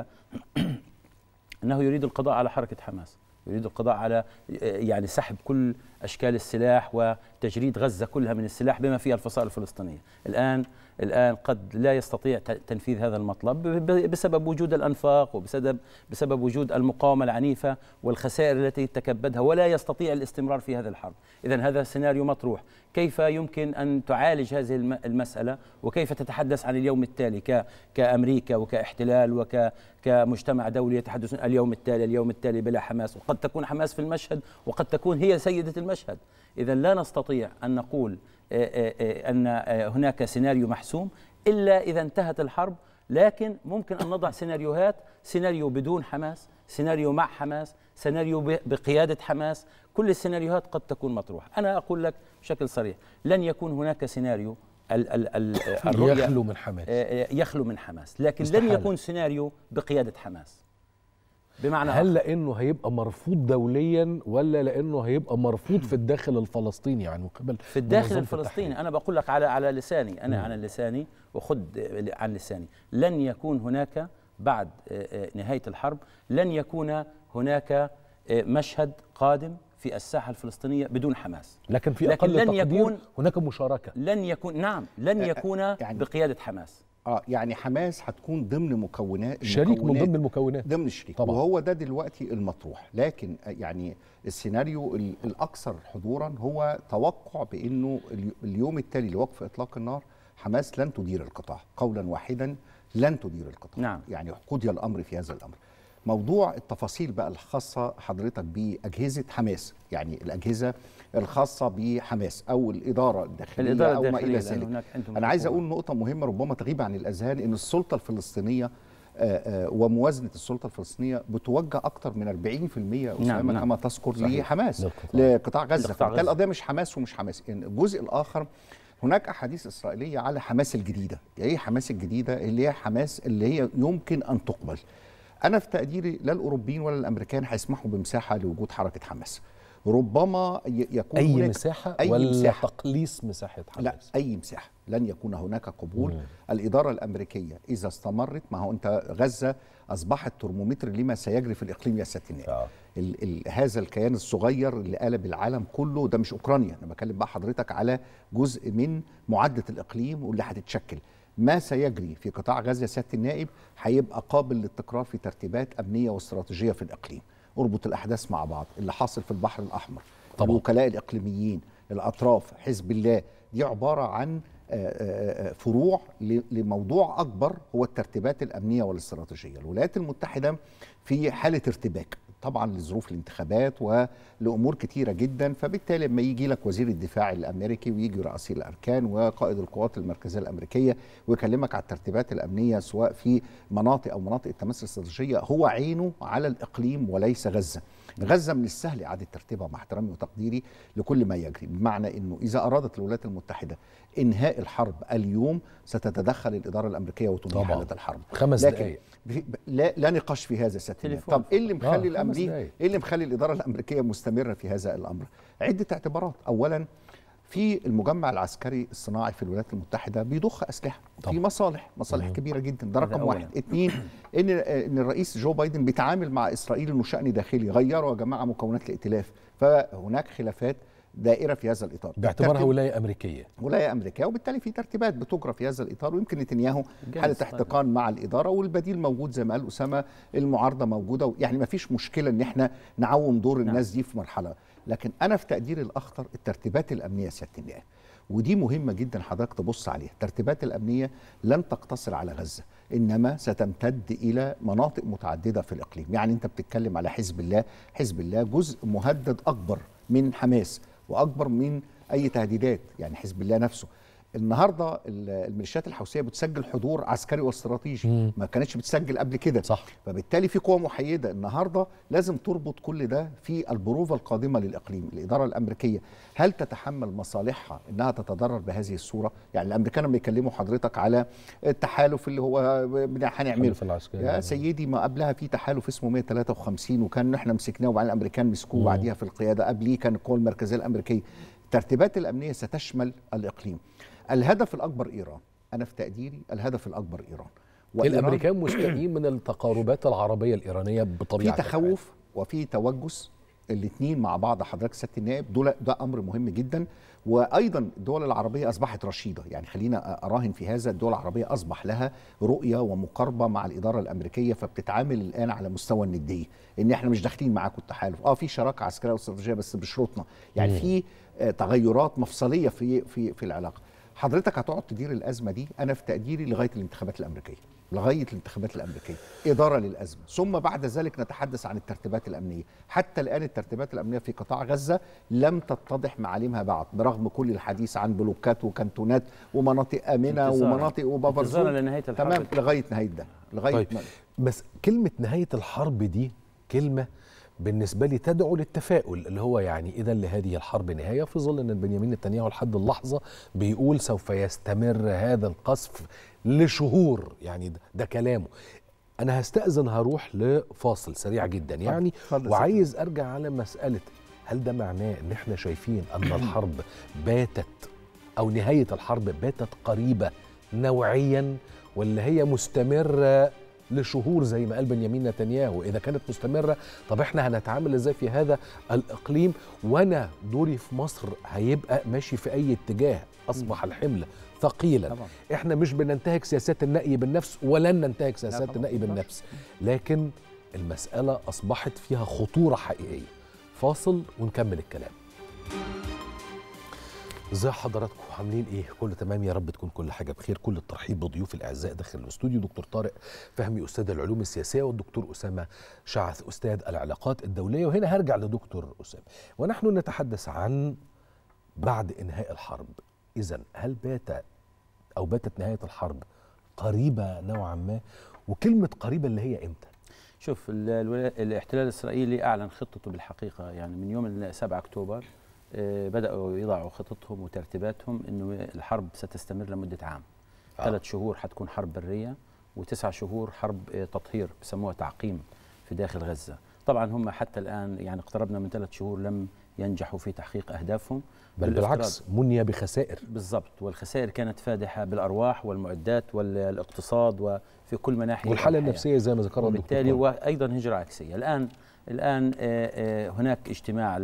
انه يريد القضاء على حركه حماس يريد القضاء على آه، يعني سحب كل اشكال السلاح وتجريد غزه كلها من السلاح بما فيها الفصائل الفلسطينيه الان الان قد لا يستطيع ت- تنفيذ هذا المطلب ب- ب- بسبب وجود الانفاق وبسبب بسبب وجود المقاومه العنيفه والخسائر التي تكبدها ولا يستطيع الاستمرار في هذه الحرب اذا هذا سيناريو مطروح كيف يمكن ان تعالج هذه الم- المساله وكيف تتحدث عن اليوم التالي ك كامريكا وكاحتلال وك كمجتمع دولي يتحدثون اليوم التالي اليوم التالي بلا حماس وقد تكون حماس في المشهد وقد تكون هي سيدة المشهد إذا لا نستطيع أن نقول آه، آه، آه، أن آه، هناك سيناريو محسوم إلا إذا انتهت الحرب لكن ممكن أن نضع سيناريوهات سيناريو بدون حماس سيناريو مع حماس سيناريو ب- بقيادة حماس كل السيناريوهات قد تكون مطروحة أنا أقول لك بشكل صريح لن يكون هناك سيناريو ال ال ال الرؤية يخلو من حماس آه، آه، يخلو من حماس لكن لن استحالة. يكون سيناريو بقيادة حماس بمعنى هل آخر. لانه هيبقى مرفوض دوليا ولا لانه هيبقى مرفوض في الداخل الفلسطيني يعني من قبل في الداخل منظمة الفلسطيني التحرير؟ انا بقول لك على على لساني انا مم. على لساني وخذ عن لساني لن يكون هناك بعد آه، آه، نهايه الحرب لن يكون هناك آه، مشهد قادم في الساحه الفلسطينيه بدون حماس لكن في لكن اقل لن تقدير يكون- هناك مشاركه لن يكون نعم لن آه، يكون يعني- بقياده حماس اه يعني حماس هتكون ضمن مكونات شريك من المكونات- ضمن المكونات ضمن الشريك طبعاً. وهو ده دلوقتي المطروح لكن يعني السيناريو ال- الاكثر حضورا هو توقع بانه اليو- اليوم التالي لوقف اطلاق النار حماس لن تدير القطاع قولا واحدا لن تدير القطاع نعم. يعني قضي الامر في هذا الامر موضوع التفاصيل بقى الخاصه حضرتك باجهزه حماس يعني الاجهزه الخاصه بحماس او الاداره الداخليه الإدارة او ما الداخلية، الى لأن ذلك هناك عندهم انا عايز حكومة. اقول نقطه مهمه ربما تغيب عن الاذهان ان السلطه الفلسطينيه آه، آه، وموازنه السلطه الفلسطينيه بتوجه اكثر من 40% اسامه نعم، نعم. كما تذكر صحيح. لحماس للقطاع. لقطاع غزه لقطاع فبالتالي غزة. القضيه مش حماس ومش حماس يعني الجزء الاخر هناك احاديث اسرائيليه على حماس الجديده يعني ايه حماس الجديده اللي هي حماس اللي هي يمكن ان تقبل انا في تقديري لا الاوروبيين ولا الامريكان هيسمحوا بمساحه لوجود حركه حماس ربما ي- يكون اي هناك مساحه أي ولا مساحة. تقليص مساحه حماس لا اي مساحه لن يكون هناك قبول الاداره الامريكيه اذا استمرت ما هو انت غزه اصبحت ترمومتر لما سيجري في الاقليم يا سياده النائب آه. ال ال هذا الكيان الصغير اللي قلب العالم كله ده مش اوكرانيا انا بكلم بقى حضرتك على جزء من معده الاقليم واللي هتتشكل ما سيجري في قطاع غزه يا سياده النائب هيبقى قابل للتكرار في ترتيبات امنيه واستراتيجيه في الاقليم اربط الاحداث مع بعض اللي حاصل في البحر الاحمر طبعاً. الوكلاء الاقليميين الاطراف حزب الله دي عباره عن آه، آه، آه، فروع ل- لموضوع اكبر هو الترتيبات الامنيه والاستراتيجيه الولايات المتحده في حاله ارتباك طبعا لظروف الانتخابات ولامور كتيره جدا فبالتالي لما يجي لك وزير الدفاع الامريكي ويجي رئيسي الاركان وقائد القوات المركزيه الامريكيه ويكلمك على الترتيبات الامنيه سواء في مناطق او مناطق التماس الاستراتيجيه هو عينه على الاقليم وليس غزه غزه من السهل اعاده ترتيبها مع احترامي وتقديري لكل ما يجري بمعنى انه اذا ارادت الولايات المتحده انهاء الحرب اليوم ستتدخل الاداره الامريكيه وتنهي طبعاً. حاله الحرب خمس لكن دقايق. في- لا, لا نقاش في هذا سيادة النائب. تليفون. طب ايه اللي آه، مخلي خمس الامريكي دقايق. ايه اللي مخلي الاداره الامريكيه مستمره في هذا الامر عده اعتبارات اولا في المجمع العسكري الصناعي في الولايات المتحده بيضخ اسلحه طبعا. في مصالح مصالح كبيره جدا ده هذا رقم أولاً. واحد اثنين ان ان الرئيس جو بايدن بيتعامل مع اسرائيل انه شان داخلي غيروا يا جماعه مكونات الائتلاف فهناك خلافات دائره في هذا الاطار باعتبارها ترتيب- ولايه امريكيه ولايه امريكيه وبالتالي في ترتيبات بتجرى في هذا الاطار ويمكن نتنياهو جاهز حاله طبعاً. احتقان مع الاداره والبديل موجود زي ما قال اسامه المعارضه موجوده يعني ما فيش مشكله ان احنا نعوم دور الناس دي في مرحله لكن انا في تقديري الاخطر الترتيبات الامنيه سياده النائب ودي مهمه جدا حضرتك تبص عليها الترتيبات الامنيه لن تقتصر على غزه انما ستمتد الى مناطق متعدده في الاقليم يعني انت بتتكلم على حزب الله حزب الله جزء مهدد اكبر من حماس واكبر من اي تهديدات يعني حزب الله نفسه النهارده ال- الميليشيات الحوثيه بتسجل حضور عسكري واستراتيجي ما كانتش بتسجل قبل كده صح. فبالتالي في قوى محيده النهارده لازم تربط كل ده في البروفه القادمه للاقليم الاداره الامريكيه هل تتحمل مصالحها انها تتضرر بهذه الصوره يعني الامريكان لما يكلموا حضرتك على التحالف اللي هو بن- هنعمله التحالف العسكري. يا سيدي ما قبلها في تحالف اسمه 153 وكان احنا مسكناه وبعدين الامريكان مسكوه بعديها في القياده قبليه كان القوى المركزيه الامريكيه الترتيبات الامنيه ستشمل الاقليم الهدف الاكبر ايران انا في تقديري الهدف الاكبر ايران وإيران الامريكان مستائين من التقاربات العربيه الايرانيه في بطبيعه الحال. تخوف وفي توجس الاثنين مع بعض حضرتك سياده النائب دول ده امر مهم جدا وايضا الدول العربيه اصبحت رشيده يعني خلينا اراهن في هذا الدول العربيه اصبح لها رؤيه ومقاربه مع الاداره الامريكيه فبتتعامل الان على مستوى النديه ان احنا مش داخلين معاكم التحالف اه في شراكه عسكريه واستراتيجيه بس بشروطنا يعني في آه، تغيرات مفصليه في في في العلاقه حضرتك هتقعد تدير الازمه دي انا في تقديري لغايه الانتخابات الامريكيه لغايه الانتخابات الامريكيه اداره للازمه ثم بعد ذلك نتحدث عن الترتيبات الامنيه حتى الان الترتيبات الامنيه في قطاع غزه لم تتضح معالمها بعد برغم كل الحديث عن بلوكات وكانتونات ومناطق امنه انتظار. ومناطق وبابرزون انتظارا لنهاية الحرب. تمام لغايه نهايه ده لغايه طيب ما- بس كلمة نهاية الحرب دي كلمة بالنسبة لي تدعو للتفاؤل اللي هو يعني إذا لهذه الحرب نهاية في ظل أن بنيامين نتنياهو لحد اللحظة بيقول سوف يستمر هذا القصف لشهور يعني ده, ده كلامه أنا هستأذن هروح لفاصل سريع جدا يعني اتفضل وعايز أرجع على مسألة هل ده معناه أن احنا شايفين أن الحرب باتت أو نهاية الحرب باتت قريبة نوعيا ولا هي مستمرة لشهور زي ما قال بنيامين نتنياهو إذا كانت مستمرة طب احنا هنتعامل ازاي في هذا الإقليم وأنا دوري في مصر هيبقى ماشي في أي اتجاه أصبح الحمل ثقيلا طبعا. احنا مش بننتهك سياسات النأي بالنفس ولن ننتهك سياسات طبعا. النأي بالنفس لكن المسألة أصبحت فيها خطورة حقيقية فاصل ونكمل الكلام ازي حضراتكم عاملين ايه كله تمام يا رب تكون كل حاجه بخير كل الترحيب بضيوف الاعزاء داخل الاستوديو دكتور طارق فهمي استاذ العلوم السياسيه والدكتور اسامه شعث استاذ العلاقات الدوليه وهنا هرجع لدكتور اسامه ونحن نتحدث عن بعد انهاء الحرب اذا هل بات او باتت نهايه الحرب قريبه نوعا ما وكلمه قريبه اللي هي امتى شوف ال- الولا- الاحتلال الاسرائيلي اعلن خطته بالحقيقه يعني من يوم ال 7 اكتوبر آه، بداوا يضعوا خططهم وترتيباتهم انه الحرب ستستمر لمده عام آه. ثلاث شهور حتكون حرب بريه وتسع شهور حرب آه، تطهير بسموها تعقيم في داخل غزه طبعا هم حتى الان يعني اقتربنا من ثلاث شهور لم ينجحوا في تحقيق اهدافهم بل بالافتراض. بالعكس مني بخسائر بالضبط والخسائر كانت فادحه بالارواح والمعدات والاقتصاد وفي كل مناحي والحاله الحياة. النفسيه زي ما ذكرها الدكتور وبالتالي طارق. وايضا هجره عكسيه الان الان آه، آه، هناك اجتماع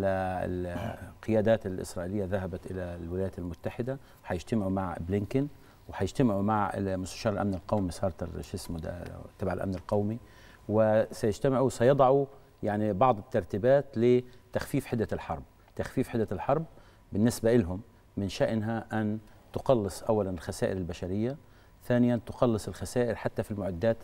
للقيادات الاسرائيليه ذهبت الى الولايات المتحده حيجتمعوا مع بلينكن وحيجتمعوا مع مستشار الامن القومي سارتر شو اسمه ده تبع الامن القومي وسيجتمعوا سيضعوا يعني بعض الترتيبات لتخفيف حده الحرب تخفيف حده الحرب بالنسبه لهم من شانها ان تقلص اولا الخسائر البشريه ثانيا تقلص الخسائر حتى في المعدات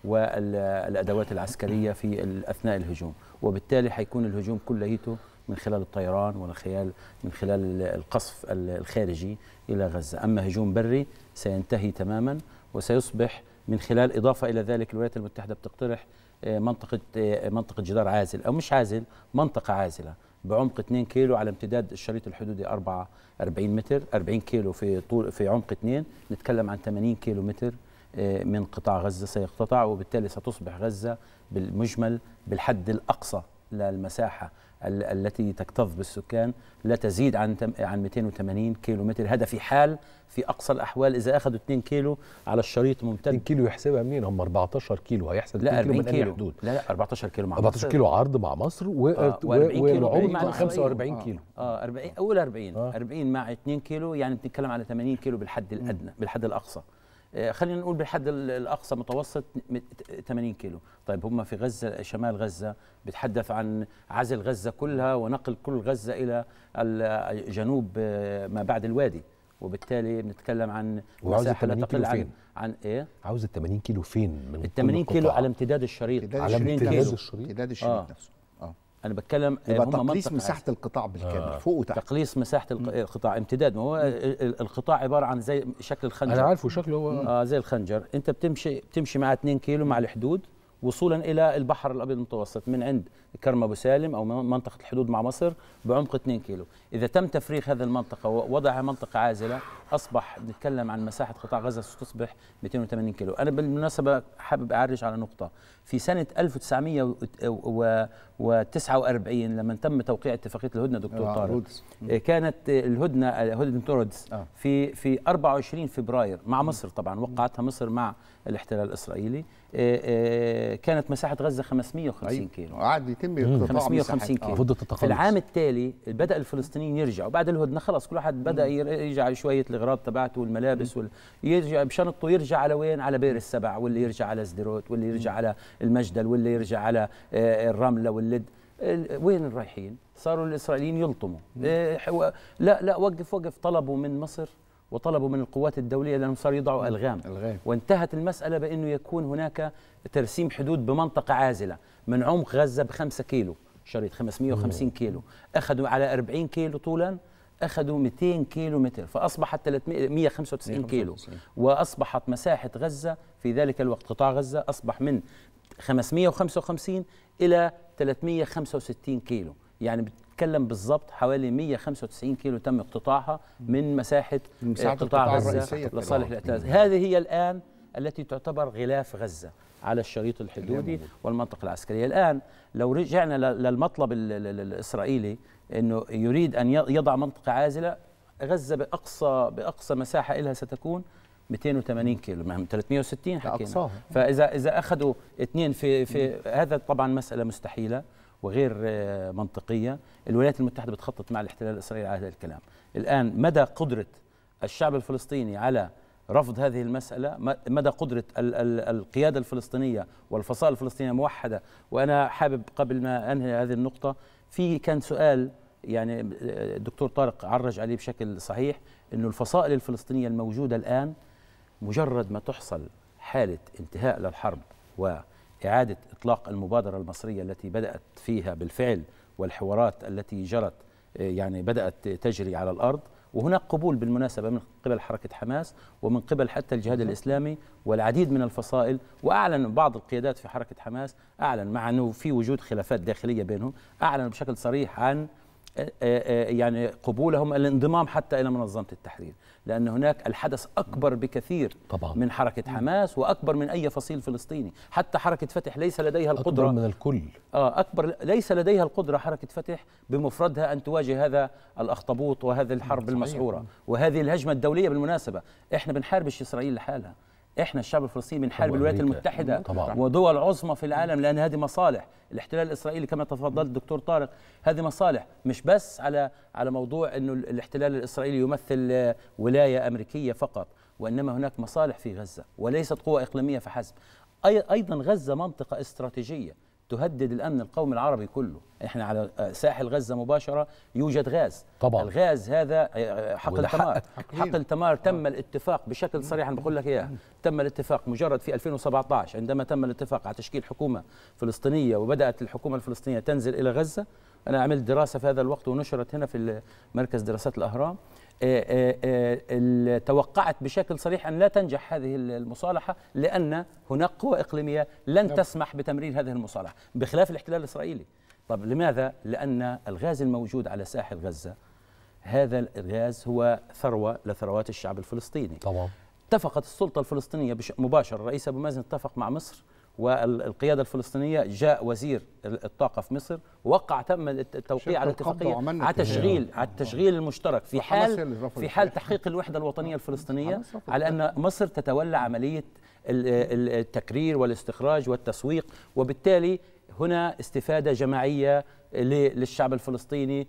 والادوات العسكريه في ال- اثناء الهجوم وبالتالي حيكون الهجوم كليته من خلال الطيران ومن خلال من خلال ال- القصف ال- الخارجي الى غزه اما هجوم بري سينتهي تماما وسيصبح من خلال اضافه الى ذلك الولايات المتحده بتقترح آه، منطقه آه، منطقه جدار عازل او مش عازل منطقه عازله بعمق 2 كيلو على امتداد الشريط الحدودي 44 متر 40 كيلو في طول في عمق 2 نتكلم عن 80 كيلو متر آه، من قطاع غزه سيقتطع وبالتالي ستصبح غزه بالمجمل بالحد الاقصى للمساحه ال- التي تكتظ بالسكان لا تزيد عن تم- عن 280 كيلو متر هذا في حال في اقصى الاحوال اذا اخذوا 2 كيلو على الشريط 2 ممتد كيلو يحسبها منين هم 14 كيلو هيحسب لا 2 كيلو 40 من أي كيلو حدود لا لا 14 كيلو مع 14 مصر. كيلو عرض مع مصر و... آه، و... و40 كيلو بعيد مع والعمق إسرائيل. 45 آه. كيلو اه 40 اول 40 آه. آه. 40 مع 2 كيلو يعني بنتكلم على 80 كيلو بالحد الادنى بالحد الاقصى آه خلينا نقول بالحد ال- الاقصى متوسط م- 80 كيلو طيب هم في غزه شمال غزه بتحدث عن عزل غزه كلها ونقل كل غزه الى ال- جنوب آه، ما بعد الوادي وبالتالي بنتكلم عن وعاوز مساحه لا 80 تقل كيلو عن فين؟ عن ايه عاوز ال 80 كيلو فين من ال كل 80 كيلو قطاع؟ على امتداد الشريط امتداد على الشريط امتداد نفسه. الشريط؟ امتداد الشريط آه. نفسه اه انا بتكلم آه، يبقى هم تقليص منطقة مساحه القطاع بالكامل آه. فوق وتحت تقليص مساحه الق- القطاع امتداد ما هو ال- ال- القطاع عباره عن زي شكل الخنجر انا عارفه شكله هو اه زي الخنجر انت بتمشي بتمشي مع 2 كيلو مع الحدود وصولا الى البحر الابيض المتوسط من عند كرم ابو سالم او من- منطقه الحدود مع مصر بعمق 2 كيلو اذا تم تفريغ هذه المنطقه ووضعها منطقه عازله اصبح نتكلم عن مساحه قطاع غزه ستصبح 280 كيلو انا بالمناسبه حابب اعرج على نقطه في سنه 1949 لما تم توقيع اتفاقيه الهدنه دكتور آه، طارق رودز. آه، كانت آه، الهدنه آه، هدنه رودز آه. في في 24 فبراير مع مصر طبعا وقعتها مصر مع الاحتلال الاسرائيلي آه، آه، كانت مساحه غزه 550 كيلو قعد يتم اقتطاع 550 مساحات. كيلو آه. فضة في التخلص العام التالي بدا الفلسطينيين يرجعوا بعد الهدنه خلص كل واحد بدا ير- يرجع شويه الاغراض تبعته والملابس وال... يرجع بشنطته يرجع على وين على بئر السبع واللي يرجع على سدروت واللي يرجع على المجدل واللي يرجع على آه، الرمله واللد ال- وين رايحين صاروا الاسرائيليين يلطموا آه، حو- لا لا وقف وقف طلبوا من مصر وطلبوا من القوات الدوليه لانهم صاروا يضعوا الغام الغام. وانتهت المسألة بأنه يكون هناك ترسيم حدود بمنطقة عازلة من عمق غزة بخمسة كيلو شريط 550 كيلو أخذوا على 40 كيلو طولا أخذوا 200 كيلو متر فأصبحت 300 195 كيلو 195. وأصبحت مساحة غزة في ذلك الوقت قطاع غزة أصبح من 555 إلى 365 كيلو يعني بتتكلم بالضبط حوالي 195 كيلو تم اقتطاعها من مساحة من مساحة قطاع القطاع غزة الرئيسية لصالح الاعتراض هذه هي الآن التي تعتبر غلاف غزة على الشريط الحدودي والمنطقة العسكرية الآن لو رجعنا ل- للمطلب ال- ال- ال- الإسرائيلي أنه يريد أن ي- يضع منطقة عازلة غزة بأقصى بأقصى مساحة لها ستكون 280 كيلو ما هم 360 حكينا أقصاها. فاذا اذا اخذوا اثنين في في هذا طبعا مساله مستحيله وغير آه، منطقيه الولايات المتحده بتخطط مع الاحتلال الاسرائيلي على هذا الكلام الان مدى قدره الشعب الفلسطيني على رفض هذه المسألة م- مدى قدرة ال- ال- القيادة الفلسطينية والفصائل الفلسطينية موحدة وأنا حابب قبل ما أنهي هذه النقطة في كان سؤال يعني آه، الدكتور طارق عرج عليه بشكل صحيح أنه الفصائل الفلسطينية الموجودة الآن مجرد ما تحصل حالة انتهاء للحرب وإعادة إطلاق المبادرة المصرية التي بدأت فيها بالفعل والحوارات التي جرت آه، يعني بدأت تجري على الأرض وهناك قبول بالمناسبة من قبل حركة حماس ومن قبل حتى الجهاد الإسلامي والعديد من الفصائل وأعلن بعض القيادات في حركة حماس أعلن مع أنه في وجود خلافات داخلية بينهم أعلن بشكل صريح عن آه، آه، يعني قبولهم الانضمام حتى الى منظمه التحرير لان هناك الحدث اكبر بكثير طبعا. من حركه حماس واكبر من اي فصيل فلسطيني حتى حركه فتح ليس لديها أكبر القدره من الكل آه أكبر ليس لديها القدرة حركة فتح بمفردها أن تواجه هذا الأخطبوط وهذه الحرب المسعورة وهذه الهجمة الدولية بالمناسبة إحنا بنحاربش إسرائيل لحالها إحنا الشعب الفلسطيني بنحارب الولايات وأمريكا. المتحدة طبعاً. ودول عظمى في العالم لأن هذه مصالح الاحتلال الإسرائيلي كما تفضلت دكتور طارق هذه مصالح مش بس على على موضوع أنه الاحتلال الإسرائيلي يمثل آه، ولاية أمريكية فقط وإنما هناك مصالح في غزة وليست قوة إقليمية فحسب أي- أيضا غزة منطقة استراتيجية تهدد الامن القومي العربي كله احنا على آه، ساحل غزه مباشره يوجد غاز طبعاً. الغاز هذا آه، حقل وده تمار حقك. حقل تمار تم الاتفاق بشكل صريح انا بقول لك اياه تم الاتفاق مجرد في 2017 عندما تم الاتفاق على تشكيل حكومه فلسطينيه وبدات الحكومه الفلسطينيه تنزل الى غزه انا عملت دراسه في هذا الوقت ونشرت هنا في مركز دراسات الاهرام آه، آه، آه، ال- توقعت بشكل صريح ان لا تنجح هذه المصالحه لان هناك قوى اقليميه لن تسمح بتمرير هذه المصالحه بخلاف الاحتلال الاسرائيلي طب لماذا لان الغاز الموجود على ساحل غزه هذا الغاز هو ثروه لثروات الشعب الفلسطيني طبعا اتفقت السلطة الفلسطينية بش- مباشرة الرئيس أبو مازن اتفق مع مصر والقيادة الفلسطينية جاء وزير الطاقة في مصر وقع تم الت- التوقيع شركة على القبضة اتفاقية وعملنا على اتفاقية. تشغيل على التشغيل المشترك في وحماس حال هي اللي رفضت في حال الاتفاق. تحقيق الوحدة الوطنية الفلسطينية حماس رفضت على أن مصر تتولى عملية ال- ال- التكرير والاستخراج والتسويق وبالتالي هنا استفادة جماعية ل- للشعب الفلسطيني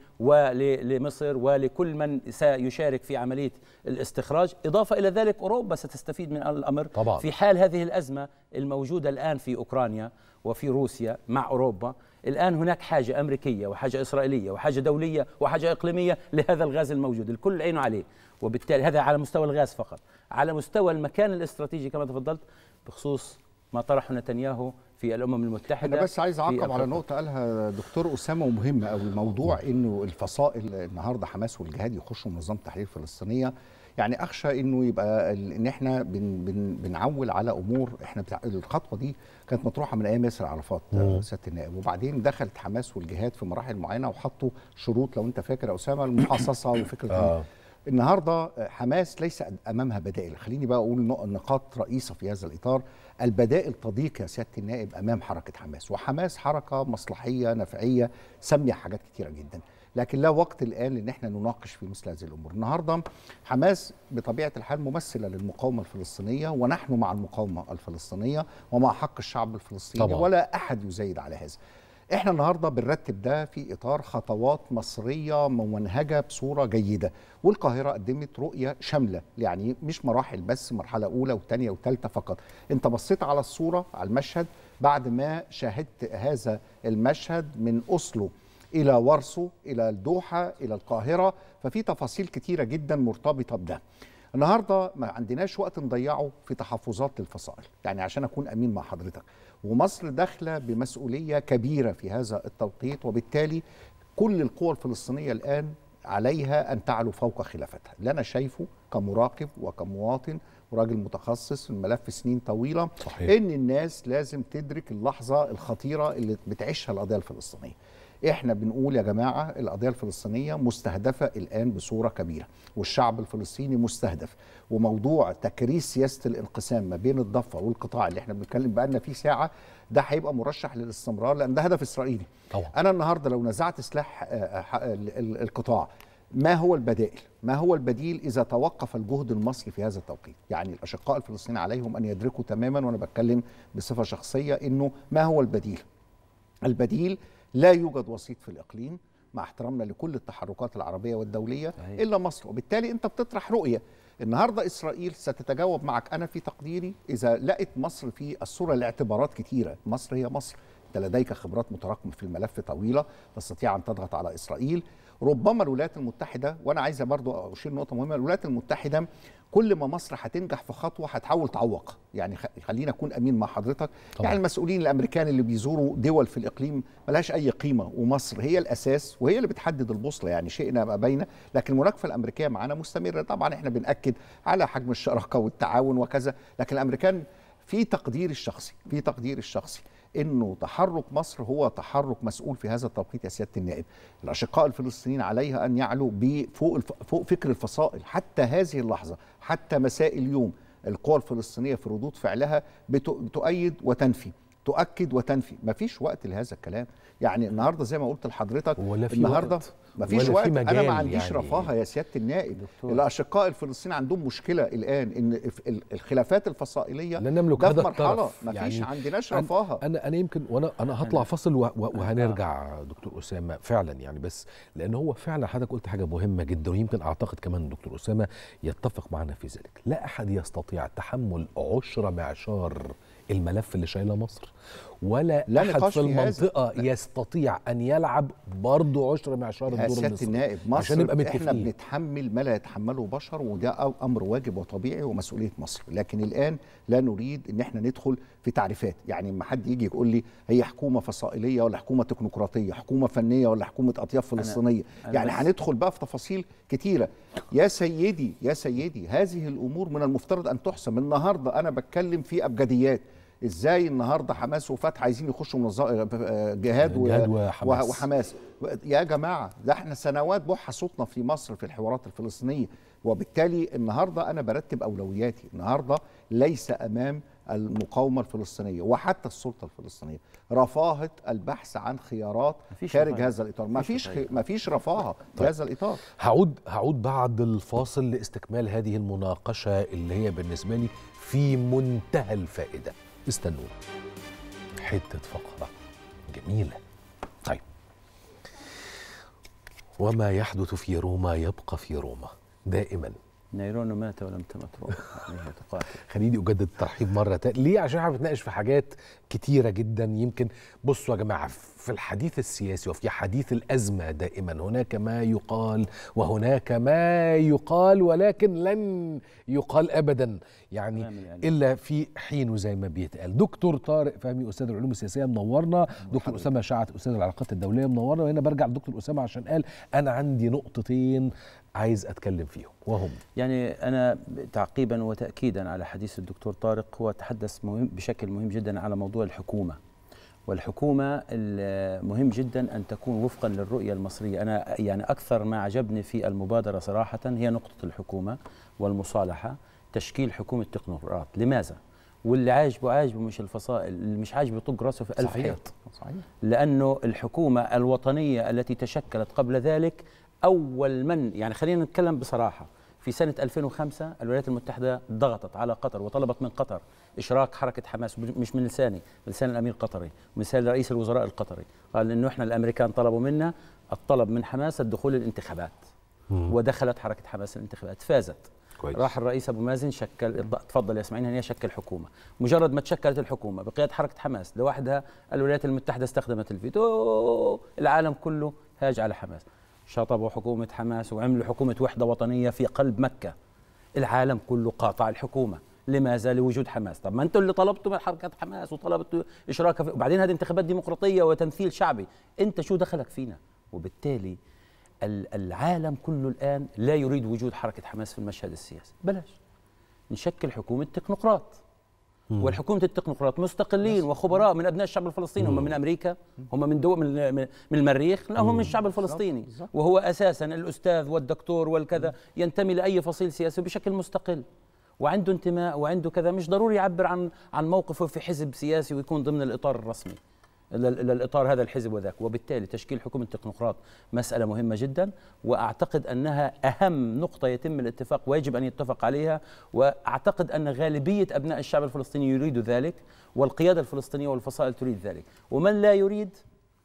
ولمصر ولكل من سيشارك في عملية الاستخراج إضافة إلى ذلك أوروبا ستستفيد من الأمر طبعاً. في حال هذه الأزمة الموجودة الآن في أوكرانيا وفي روسيا مع أوروبا الآن هناك حاجة أمريكية وحاجة إسرائيلية وحاجة دولية وحاجة إقليمية لهذا الغاز الموجود الكل عينه عليه وبالتالي هذا على مستوى الغاز فقط على مستوى المكان الاستراتيجي كما تفضلت بخصوص ما طرحه نتنياهو في الأمم المتحدة انا بس عايز في اعقب على الخطة. نقطه قالها دكتور اسامه ومهمه قوي موضوع انه الفصائل النهارده حماس والجهاد يخشوا منظمه التحرير الفلسطينيه يعني اخشى انه يبقى ال- ان احنا بن بن بنعول على امور احنا بتاع الخطوه دي كانت مطروحه من ايام ياسر عرفات آه، سياده النائب وبعدين دخلت حماس والجهاد في مراحل معينه وحطوا شروط لو انت فاكر يا اسامه المحاصصه وفكره آه. النهارده حماس ليس امامها بدائل خليني بقى اقول نق- نقاط رئيسه في هذا الاطار البدائل تضيق يا سياده النائب امام حركه حماس وحماس حركه مصلحيه نفعيه ساميه حاجات كتيره جدا لكن لا وقت الان ان احنا نناقش في مثل هذه الامور النهارده حماس بطبيعه الحال ممثله للمقاومه الفلسطينيه ونحن مع المقاومه الفلسطينيه ومع حق الشعب الفلسطيني طبعاً. ولا احد يزايد على هذا احنا النهارده بنرتب ده في اطار خطوات مصريه ممنهجه بصوره جيده والقاهره قدمت رؤيه شامله يعني مش مراحل بس مرحله اولى وثانيه وثالثه فقط انت بصيت على الصوره على المشهد بعد ما شاهدت هذا المشهد من اوسلو الى وارسو الى الدوحه الى القاهره ففي تفاصيل كتيره جدا مرتبطه بده النهارده ما عندناش وقت نضيعه في تحفظات للفصائل يعني عشان اكون امين مع حضرتك ومصر داخله بمسؤوليه كبيره في هذا التوقيت وبالتالي كل القوى الفلسطينيه الان عليها ان تعلو فوق خلافتها اللي انا شايفه كمراقب وكمواطن وراجل متخصص في الملف سنين طويله صحيح. ان الناس لازم تدرك اللحظه الخطيره اللي بتعيشها القضيه الفلسطينيه احنا بنقول يا جماعه القضيه الفلسطينيه مستهدفه الان بصوره كبيره والشعب الفلسطيني مستهدف وموضوع تكريس سياسه الانقسام ما بين الضفه والقطاع اللي احنا بنتكلم بقالنا فيه ساعه ده هيبقى مرشح للاستمرار لان ده هدف اسرائيلي طبعا. انا النهارده لو نزعت سلاح آه، آه، ال- ال- القطاع ما هو البدائل؟ ما هو البديل اذا توقف الجهد المصري في هذا التوقيت؟ يعني الاشقاء الفلسطينيين عليهم ان يدركوا تماما وانا بتكلم بصفه شخصيه انه ما هو البديل؟ البديل لا يوجد وسيط في الاقليم مع احترامنا لكل التحركات العربيه والدوليه صحيح. الا مصر وبالتالي انت بتطرح رؤيه النهارده اسرائيل ستتجاوب معك انا في تقديري اذا لقت مصر في الصوره لاعتبارات كتيره مصر هي مصر انت لديك خبرات متراكمه في الملف طويله تستطيع ان تضغط على اسرائيل ربما الولايات المتحده وانا عايزه برضو اشير نقطه مهمه الولايات المتحده كل ما مصر هتنجح في خطوه هتحاول تعوق يعني خ- خلينا اكون امين مع حضرتك طبعا. يعني المسؤولين الامريكان اللي بيزوروا دول في الاقليم ملهاش اي قيمه ومصر هي الاساس وهي اللي بتحدد البوصله يعني شئنا ما بينا لكن المناقفه الامريكيه معانا مستمره طبعا احنا بناكد على حجم الشراكه والتعاون وكذا لكن الامريكان في تقدير الشخصي في تقدير الشخصي انه تحرك مصر هو تحرك مسؤول في هذا التوقيت يا سياده النائب الاشقاء الفلسطينيين عليها ان يعلوا بفوق الف... فوق فكر الفصائل حتى هذه اللحظه حتى مساء اليوم القوى الفلسطينيه في ردود فعلها بت... بتؤيد وتنفي تؤكد وتنفي مفيش وقت لهذا الكلام يعني النهارده زي ما قلت لحضرتك ولا في النهارده وقت مفيش ولا وقت في انا مجال ما عنديش يعني. رفاهه يا سياده النائب دكتور. الاشقاء الفلسطينيين عندهم مشكله الان ان الف- ال- الخلافات الفصائليه لا نملك ده في هذا مرحله الطرف مفيش يعني عندناش أنا- رفاهه انا انا يمكن وانا انا هطلع فاصل و- و- وهنرجع دكتور اسامه فعلا يعني بس لان هو فعلا حضرتك قلت حاجه مهمه جدا ويمكن اعتقد كمان دكتور اسامه يتفق معنا في ذلك لا احد يستطيع تحمل عشر معشار الملف اللي شايله مصر ولا لا احد نقاش في في هذا. المنطقه يستطيع ان يلعب برضه عشر معشار يا الدور سياده المصري النائب عشان نبقى مصر احنا متفقين بنتحمل ما لا يتحمله بشر وده أو- امر واجب وطبيعي ومسؤوليه مصر لكن الان لا نريد ان احنا ندخل في تعريفات يعني لما حد يجي يقول لي هي حكومه فصائليه ولا حكومه تكنوقراطيه حكومه فنيه ولا حكومه اطياف فلسطينيه أنا يعني بس- هندخل بقى في تفاصيل كتيره يا سيدي يا سيدي هذه الامور من المفترض ان تحسم النهارده انا بتكلم في ابجديات ازاي النهارده حماس وفتح عايزين يخشوا منظ- جهاد و- جهاد وحماس. وحماس يا جماعه ده احنا سنوات بح صوتنا في مصر في الحوارات الفلسطينيه وبالتالي النهارده انا برتب اولوياتي النهارده ليس امام المقاومه الفلسطينيه وحتى السلطه الفلسطينيه رفاهه البحث عن خيارات مفيش خارج رفاهية. هذا الاطار ما مفيش فيش رفاهية. ما فيش رفاهه في هذا الاطار هعود هعود بعد الفاصل لاستكمال هذه المناقشة اللي هي بالنسبة لي في منتهى الفائدة استنونا حتة فقرة جميلة طيب وما يحدث في روما يبقى في روما دائما نيرون مات ولم تمت روما عليه تقاتل خليني اجدد الترحيب مره تانية ليه عشان احنا بنتناقش في حاجات كتيره جدا يمكن بصوا يا جماعه في الحديث السياسي وفي حديث الازمه دائما هناك ما يقال وهناك ما يقال ولكن لن يقال ابدا يعني كلام الإعلام. الا في حينه زي ما بيتقال دكتور طارق فهمي استاذ العلوم السياسيه منورنا دكتور اسامه شعت استاذ العلاقات الدوليه منورنا وهنا برجع لدكتور اسامه عشان قال انا عندي نقطتين عايز اتكلم فيهم وهم يعني أنا تعقيبا وتأكيدا على حديث الدكتور طارق هو تحدث مهم بشكل مهم جدا على موضوع الحكومة والحكومة ال- مهم جدا أن تكون وفقا للرؤية المصرية أنا يعني أكثر ما عجبني في المبادرة صراحة هي نقطة الحكومة والمصالحة تشكيل حكومة تكنوقراط لماذا؟ واللي عاجبه عاجبه مش الفصائل اللي مش عاجبه يطق راسه في ألف صحيح. حيط صحيح لأنه الحكومة الوطنية التي تشكلت قبل ذلك أول من يعني خلينا نتكلم بصراحة في سنة 2005 الولايات المتحدة ضغطت على قطر وطلبت من قطر إشراك حركة حماس مش من لساني من لسان الأمير القطري من لسان رئيس الوزراء القطري قال إنه إحنا الأمريكان طلبوا منا الطلب من حماس الدخول الانتخابات ودخلت حركة حماس الانتخابات فازت كويس. راح الرئيس ابو مازن شكل تفضل يا اسماعيل هنيه شكل حكومه مجرد ما تشكلت الحكومه بقياده حركه حماس لوحدها الولايات المتحده استخدمت الفيتو العالم كله هاج على حماس شطبوا حكومه حماس وعملوا حكومه وحده وطنيه في قلب مكه العالم كله قاطع الحكومه لماذا لوجود حماس طب ما انتم اللي طلبتوا من حركه حماس وطلبتوا اشراكها في وبعدين هذه انتخابات ديمقراطيه وتمثيل شعبي انت شو دخلك فينا وبالتالي ال- العالم كله الآن لا يريد وجود حركة حماس في المشهد السياسي بلاش نشكل حكومة تكنوقراط والحكومة التكنوقراط مستقلين وخبراء من أبناء الشعب الفلسطيني هم من أمريكا هم من دول من, من من المريخ لا هم من الشعب الفلسطيني وهو أساسا الأستاذ والدكتور والكذا ينتمي لأي فصيل سياسي بشكل مستقل وعنده انتماء وعنده كذا مش ضروري يعبر عن عن موقفه في حزب سياسي ويكون ضمن الإطار الرسمي لل- للاطار هذا الحزب وذاك وبالتالي تشكيل حكومه تكنوقراط مساله مهمه جدا واعتقد انها اهم نقطه يتم الاتفاق ويجب ان يتفق عليها واعتقد ان غالبيه ابناء الشعب الفلسطيني يريدوا ذلك والقياده الفلسطينيه والفصائل تريد ذلك ومن لا يريد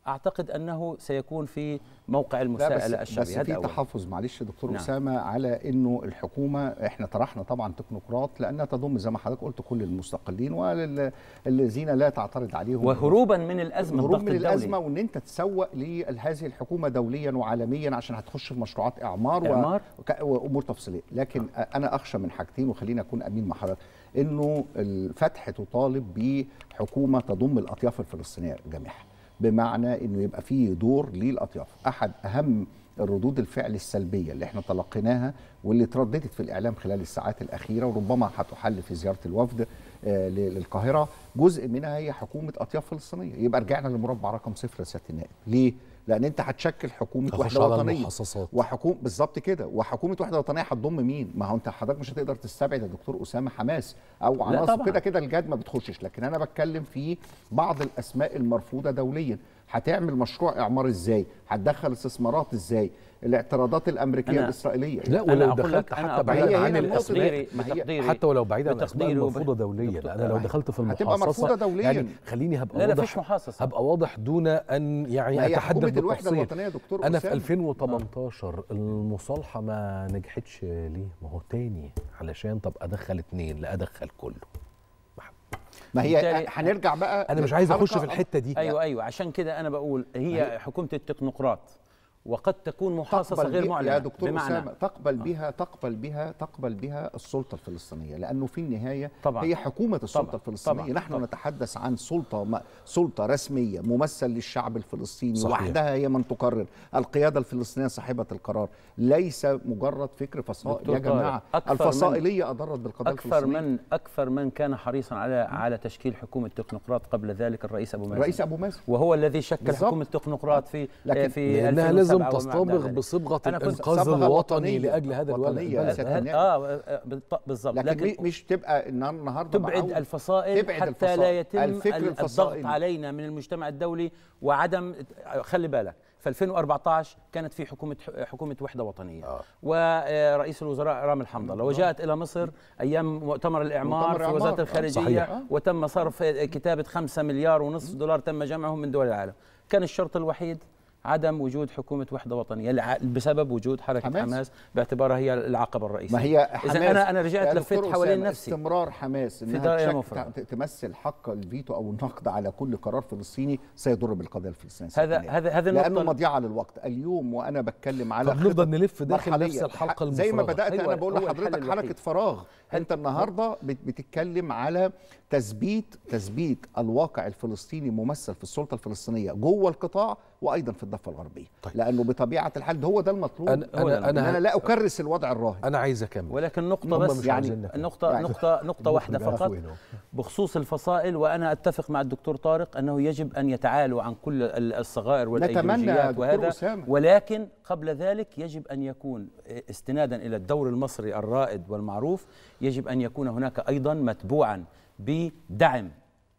اعتقد انه سيكون في موقع لا المساءله بس, الشعبي بس هذا في أولاً. تحفظ معلش يا دكتور نعم. اسامه على انه الحكومه احنا طرحنا طبعا تكنوقراط لانها تضم زي ما حضرتك قلت كل المستقلين والذين لا تعترض عليهم وهروبا من الازمه هروب الضغط من الدولي. الازمه وان انت تسوق لهذه الحكومه دوليا وعالميا عشان هتخش في مشروعات اعمار, إعمار. وك- وامور تفصيليه لكن انا اخشى من حاجتين وخليني اكون امين مع حضرتك انه الفتح تطالب بحكومه تضم الاطياف الفلسطينيه جميعها بمعنى انه يبقى فيه دور للاطياف احد اهم الردود الفعل السلبيه اللي احنا تلقيناها واللي ترددت في الاعلام خلال الساعات الاخيره وربما هتحل في زياره الوفد آه، ل- للقاهره جزء منها هي حكومه اطياف فلسطينيه يبقى رجعنا للمربع رقم صفر يا سياده النائب ليه؟ لان انت هتشكل حكومه هخش وحده على وطنيه المحاصصات. وحكومه بالظبط كده وحكومه وحده وطنيه هتضم مين؟ ما هو انت حضرتك مش هتقدر تستبعد يا دكتور اسامه حماس او عناصر طبعاً. كده كده الجاد ما بتخشش لكن انا بتكلم في بعض الاسماء المرفوضه دوليا هتعمل مشروع اعمار ازاي؟ هتدخل استثمارات ازاي؟ الاعتراضات الامريكيه أنا- الاسرائيليه لا أنا ولو أقول لك دخلت أنا حتى أقول بعيدا هي عن هنا النقطة الاسماء دي. ما هي- حتى ولو بعيدا عن الاسماء بتقديري وب- المرفوضه دوليا دكتور- انا لو دخلت في المحاصصه هتبقى مرفوضة دولياً. يعني خليني هبقى لا لا واضح فيش محاصصه هبقى واضح دون ان يعني ما هي اتحدث حكومه الوحده بالتفصيل الوطنيه يا دكتور انا في أسامة. 2018 المصالحه ما نجحتش ليه ما هو تاني علشان طب ادخل اتنين لا ادخل كله ما هي بالتالي- هنرجع بقى انا مش عايز اخش للحلقة- في الحته دي ايوه ايوه عشان كده انا بقول هي حكومه التكنوقراط وقد تكون محاصصه تقبل غير بي- معلنه يا دكتور بمعنى اسامه تقبل بها تقبل بها تقبل بها السلطه الفلسطينيه لانه في النهايه طبعاً. هي حكومه السلطه طبعاً. الفلسطينيه طبعاً. نحن طبعاً. نتحدث عن سلطه ما سلطه رسميه ممثل للشعب الفلسطيني صحيح. وحدها هي من تقرر القياده الفلسطينيه صاحبه القرار ليس مجرد فكر فصائل دكتور يا جماعه طارق، أكثر الفصائليه اضرت بالقضيه اكثر الفلسطينيه من اكثر من كان حريصا على على تشكيل حكومه تكنوقراط قبل ذلك الرئيس ابو مازن الرئيس ابو مازن وهو الذي شكل بالظبط. حكومه تكنوقراط في لكن في لانها 2007 لازم وما بعد تصطبغ ذلك. بصبغه أنا كنت- الانقاذ صبغة الوطني وطنية. لاجل هذا الولد وطنية. البلد. سيادة النائب. اه آه، بالط- بالضبط لكن, لكن مش تبقى إن النهارده تبعد معود- الفصائل تبعد حتى الفصائل. لا يتم الفكر ال- الضغط الفصائلي. علينا من المجتمع الدولي وعدم خلي بالك في 2014 كانت في حكومه حكومه وحده وطنيه آه. ورئيس الوزراء رامي الحمدلله وجاءت الى مصر ايام مؤتمر الاعمار مؤتمر في وزاره إعمار. آه، الخارجيه صحيح. وتم صرف كتابه 5 مليار ونصف دولار تم جمعهم من دول العالم كان الشرط الوحيد عدم وجود حكومه وحده وطنيه لع- بسبب وجود حركه حماس. حماس, حماس باعتبارها هي العقبه الرئيسيه ما هي حماس اذا انا انا رجعت يا لفيت دكتور حوالين أسامة، نفسي استمرار حماس انها دائرة تشك- مفرغة. ت- تمثل حق الفيتو او النقد على كل قرار فلسطيني سيضر بالقضيه الفلسطينيه هذا السكنية. هذا هذه لانه النقطه مضيعه للوقت اليوم وانا بتكلم على طب نفضل خطط نلف داخل مرحلية. نفس الحلقة زي ما المفرغة. بدات أيوة، انا بقول هو الحل لحضرتك الوحيد. حركه فراغ انت النهارده بت- بتتكلم على تثبيت تثبيت الواقع الفلسطيني ممثل في السلطه الفلسطينيه جوه القطاع وايضا في الضفه الغربيه طيب. لانه بطبيعه الحال ده هو ده المطلوب أنا- هو ده أنا- المطلوب. أنا- إن انا لا اكرس الوضع الراهن انا عايز اكمل ولكن نقطة هم بس مش يعني عايزين نفهم. نقطة يعني نقطة نقطة واحدة المخرج فقط عفوي هنا. بخصوص الفصائل وأنا أتفق مع الدكتور طارق أنه يجب أن يتعالوا عن كل ال- الصغائر نتمنى يا والأيديولوجيات دكتور وهذا أسامة. ولكن قبل ذلك يجب أن يكون استنادا إلى الدور المصري الرائد والمعروف يجب أن يكون هناك أيضا متبوعا بدعم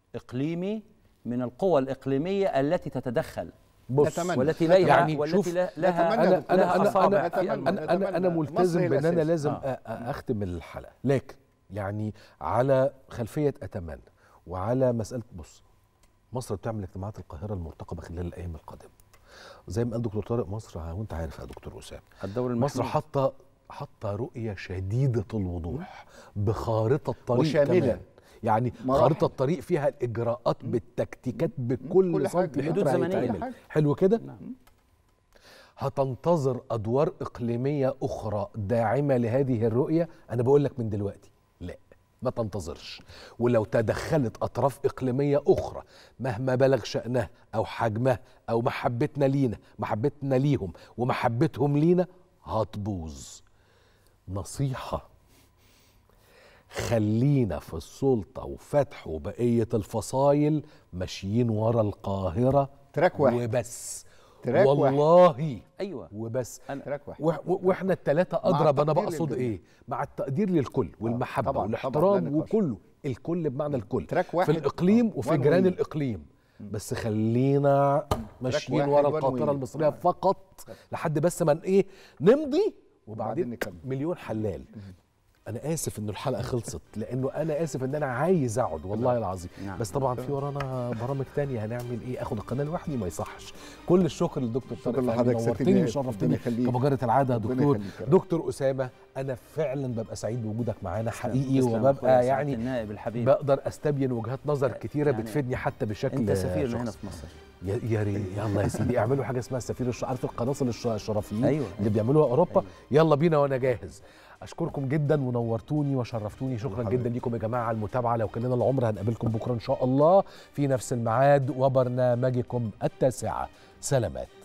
إقليمي من القوى الإقليمية التي تتدخل بص نتمنى. والتي لها يعني والتي شوف، لها نتمنى لها انا دكتور انا لها انا أصابع انا في انا الموضوع. انا, أنا, أنا نتمنى. ملتزم مصر هي بان انا الأساس. لازم آه. أ- أ- اختم الحلقه لكن يعني على خلفيه اتمنى وعلى مساله بص مصر بتعمل اجتماعات القاهره المرتقبه خلال الايام القادمه زي ما قال دكتور طارق مصر وانت عارف يا دكتور اسامه الدور مصر المحمود. حاطه حاطه رؤيه شديده الوضوح بخارطه طريق وشاملة. كمان يعني مراحل. خارطه الطريق فيها الاجراءات بالتكتيكات بكل كل حاجة. سنتيمتر بحدود زمنية. هيتعمل. كل حاجة. حلو كده نعم. هتنتظر ادوار اقليميه اخرى داعمه لهذه الرؤيه انا بقول لك من دلوقتي لا ما تنتظرش ولو تدخلت اطراف اقليميه اخرى مهما بلغ شانها او حجمها او محبتنا لينا محبتنا ليهم ومحبتهم لينا هتبوظ نصيحه خلينا في السلطه وفتح وبقيه الفصايل ماشيين ورا القاهره تراك واحد. وبس تراك واحد. والله أيوه وبس أنا- تراك واحد و- و- واحنا الثلاثه اضرب انا التقدير بقصد للجميع. ايه مع التقدير للكل والمحبه طبعاً، طبعاً، لا والاحترام نقاش. وكله الكل بمعنى الكل تراك واحد. في الاقليم آه. وفي وان جيران وين. الاقليم بس خلينا ماشيين واحد ورا وان القاطره وين. المصريه آه. فقط لحد بس ما ايه نمضي وبعدين وبعدين نكمل. مليون حلال انا اسف انه الحلقه خلصت لانه انا اسف ان انا عايز اقعد والله العظيم نعم. بس طبعا في ورانا برامج تانية هنعمل ايه اخد القناه لوحدي ما يصحش كل الشكر للدكتور شكرا طارق لحضرتك، فهمي سيادتني. نورتني ربنا وشرفتني يخليك. كمجرة العاده يا ربنا دكتور يخليك يا رب. دكتور اسامه انا فعلا ببقى سعيد بوجودك معانا حقيقي تسلم أخويا وببقى سعادة يعني النائب الحبيب بقدر استبين وجهات نظر كتيره يعني بتفيدني حتى بشكل انت سفيرنا شخصي. هنا في مصر يا يا ريت يلا يا سيدي اعملوا حاجه اسمها السفير الش... عارف القناصل الش- الشرفيين أيوة. اللي بيعملوها اوروبا أيوة. يلا بينا وانا جاهز اشكركم جدا ونورتوني وشرفتوني شكرا حبيبي. جدا ليكم يا جماعه على المتابعه لو كان لنا العمر هنقابلكم بكره ان شاء الله في نفس الميعاد وبرنامجكم التاسعه سلامات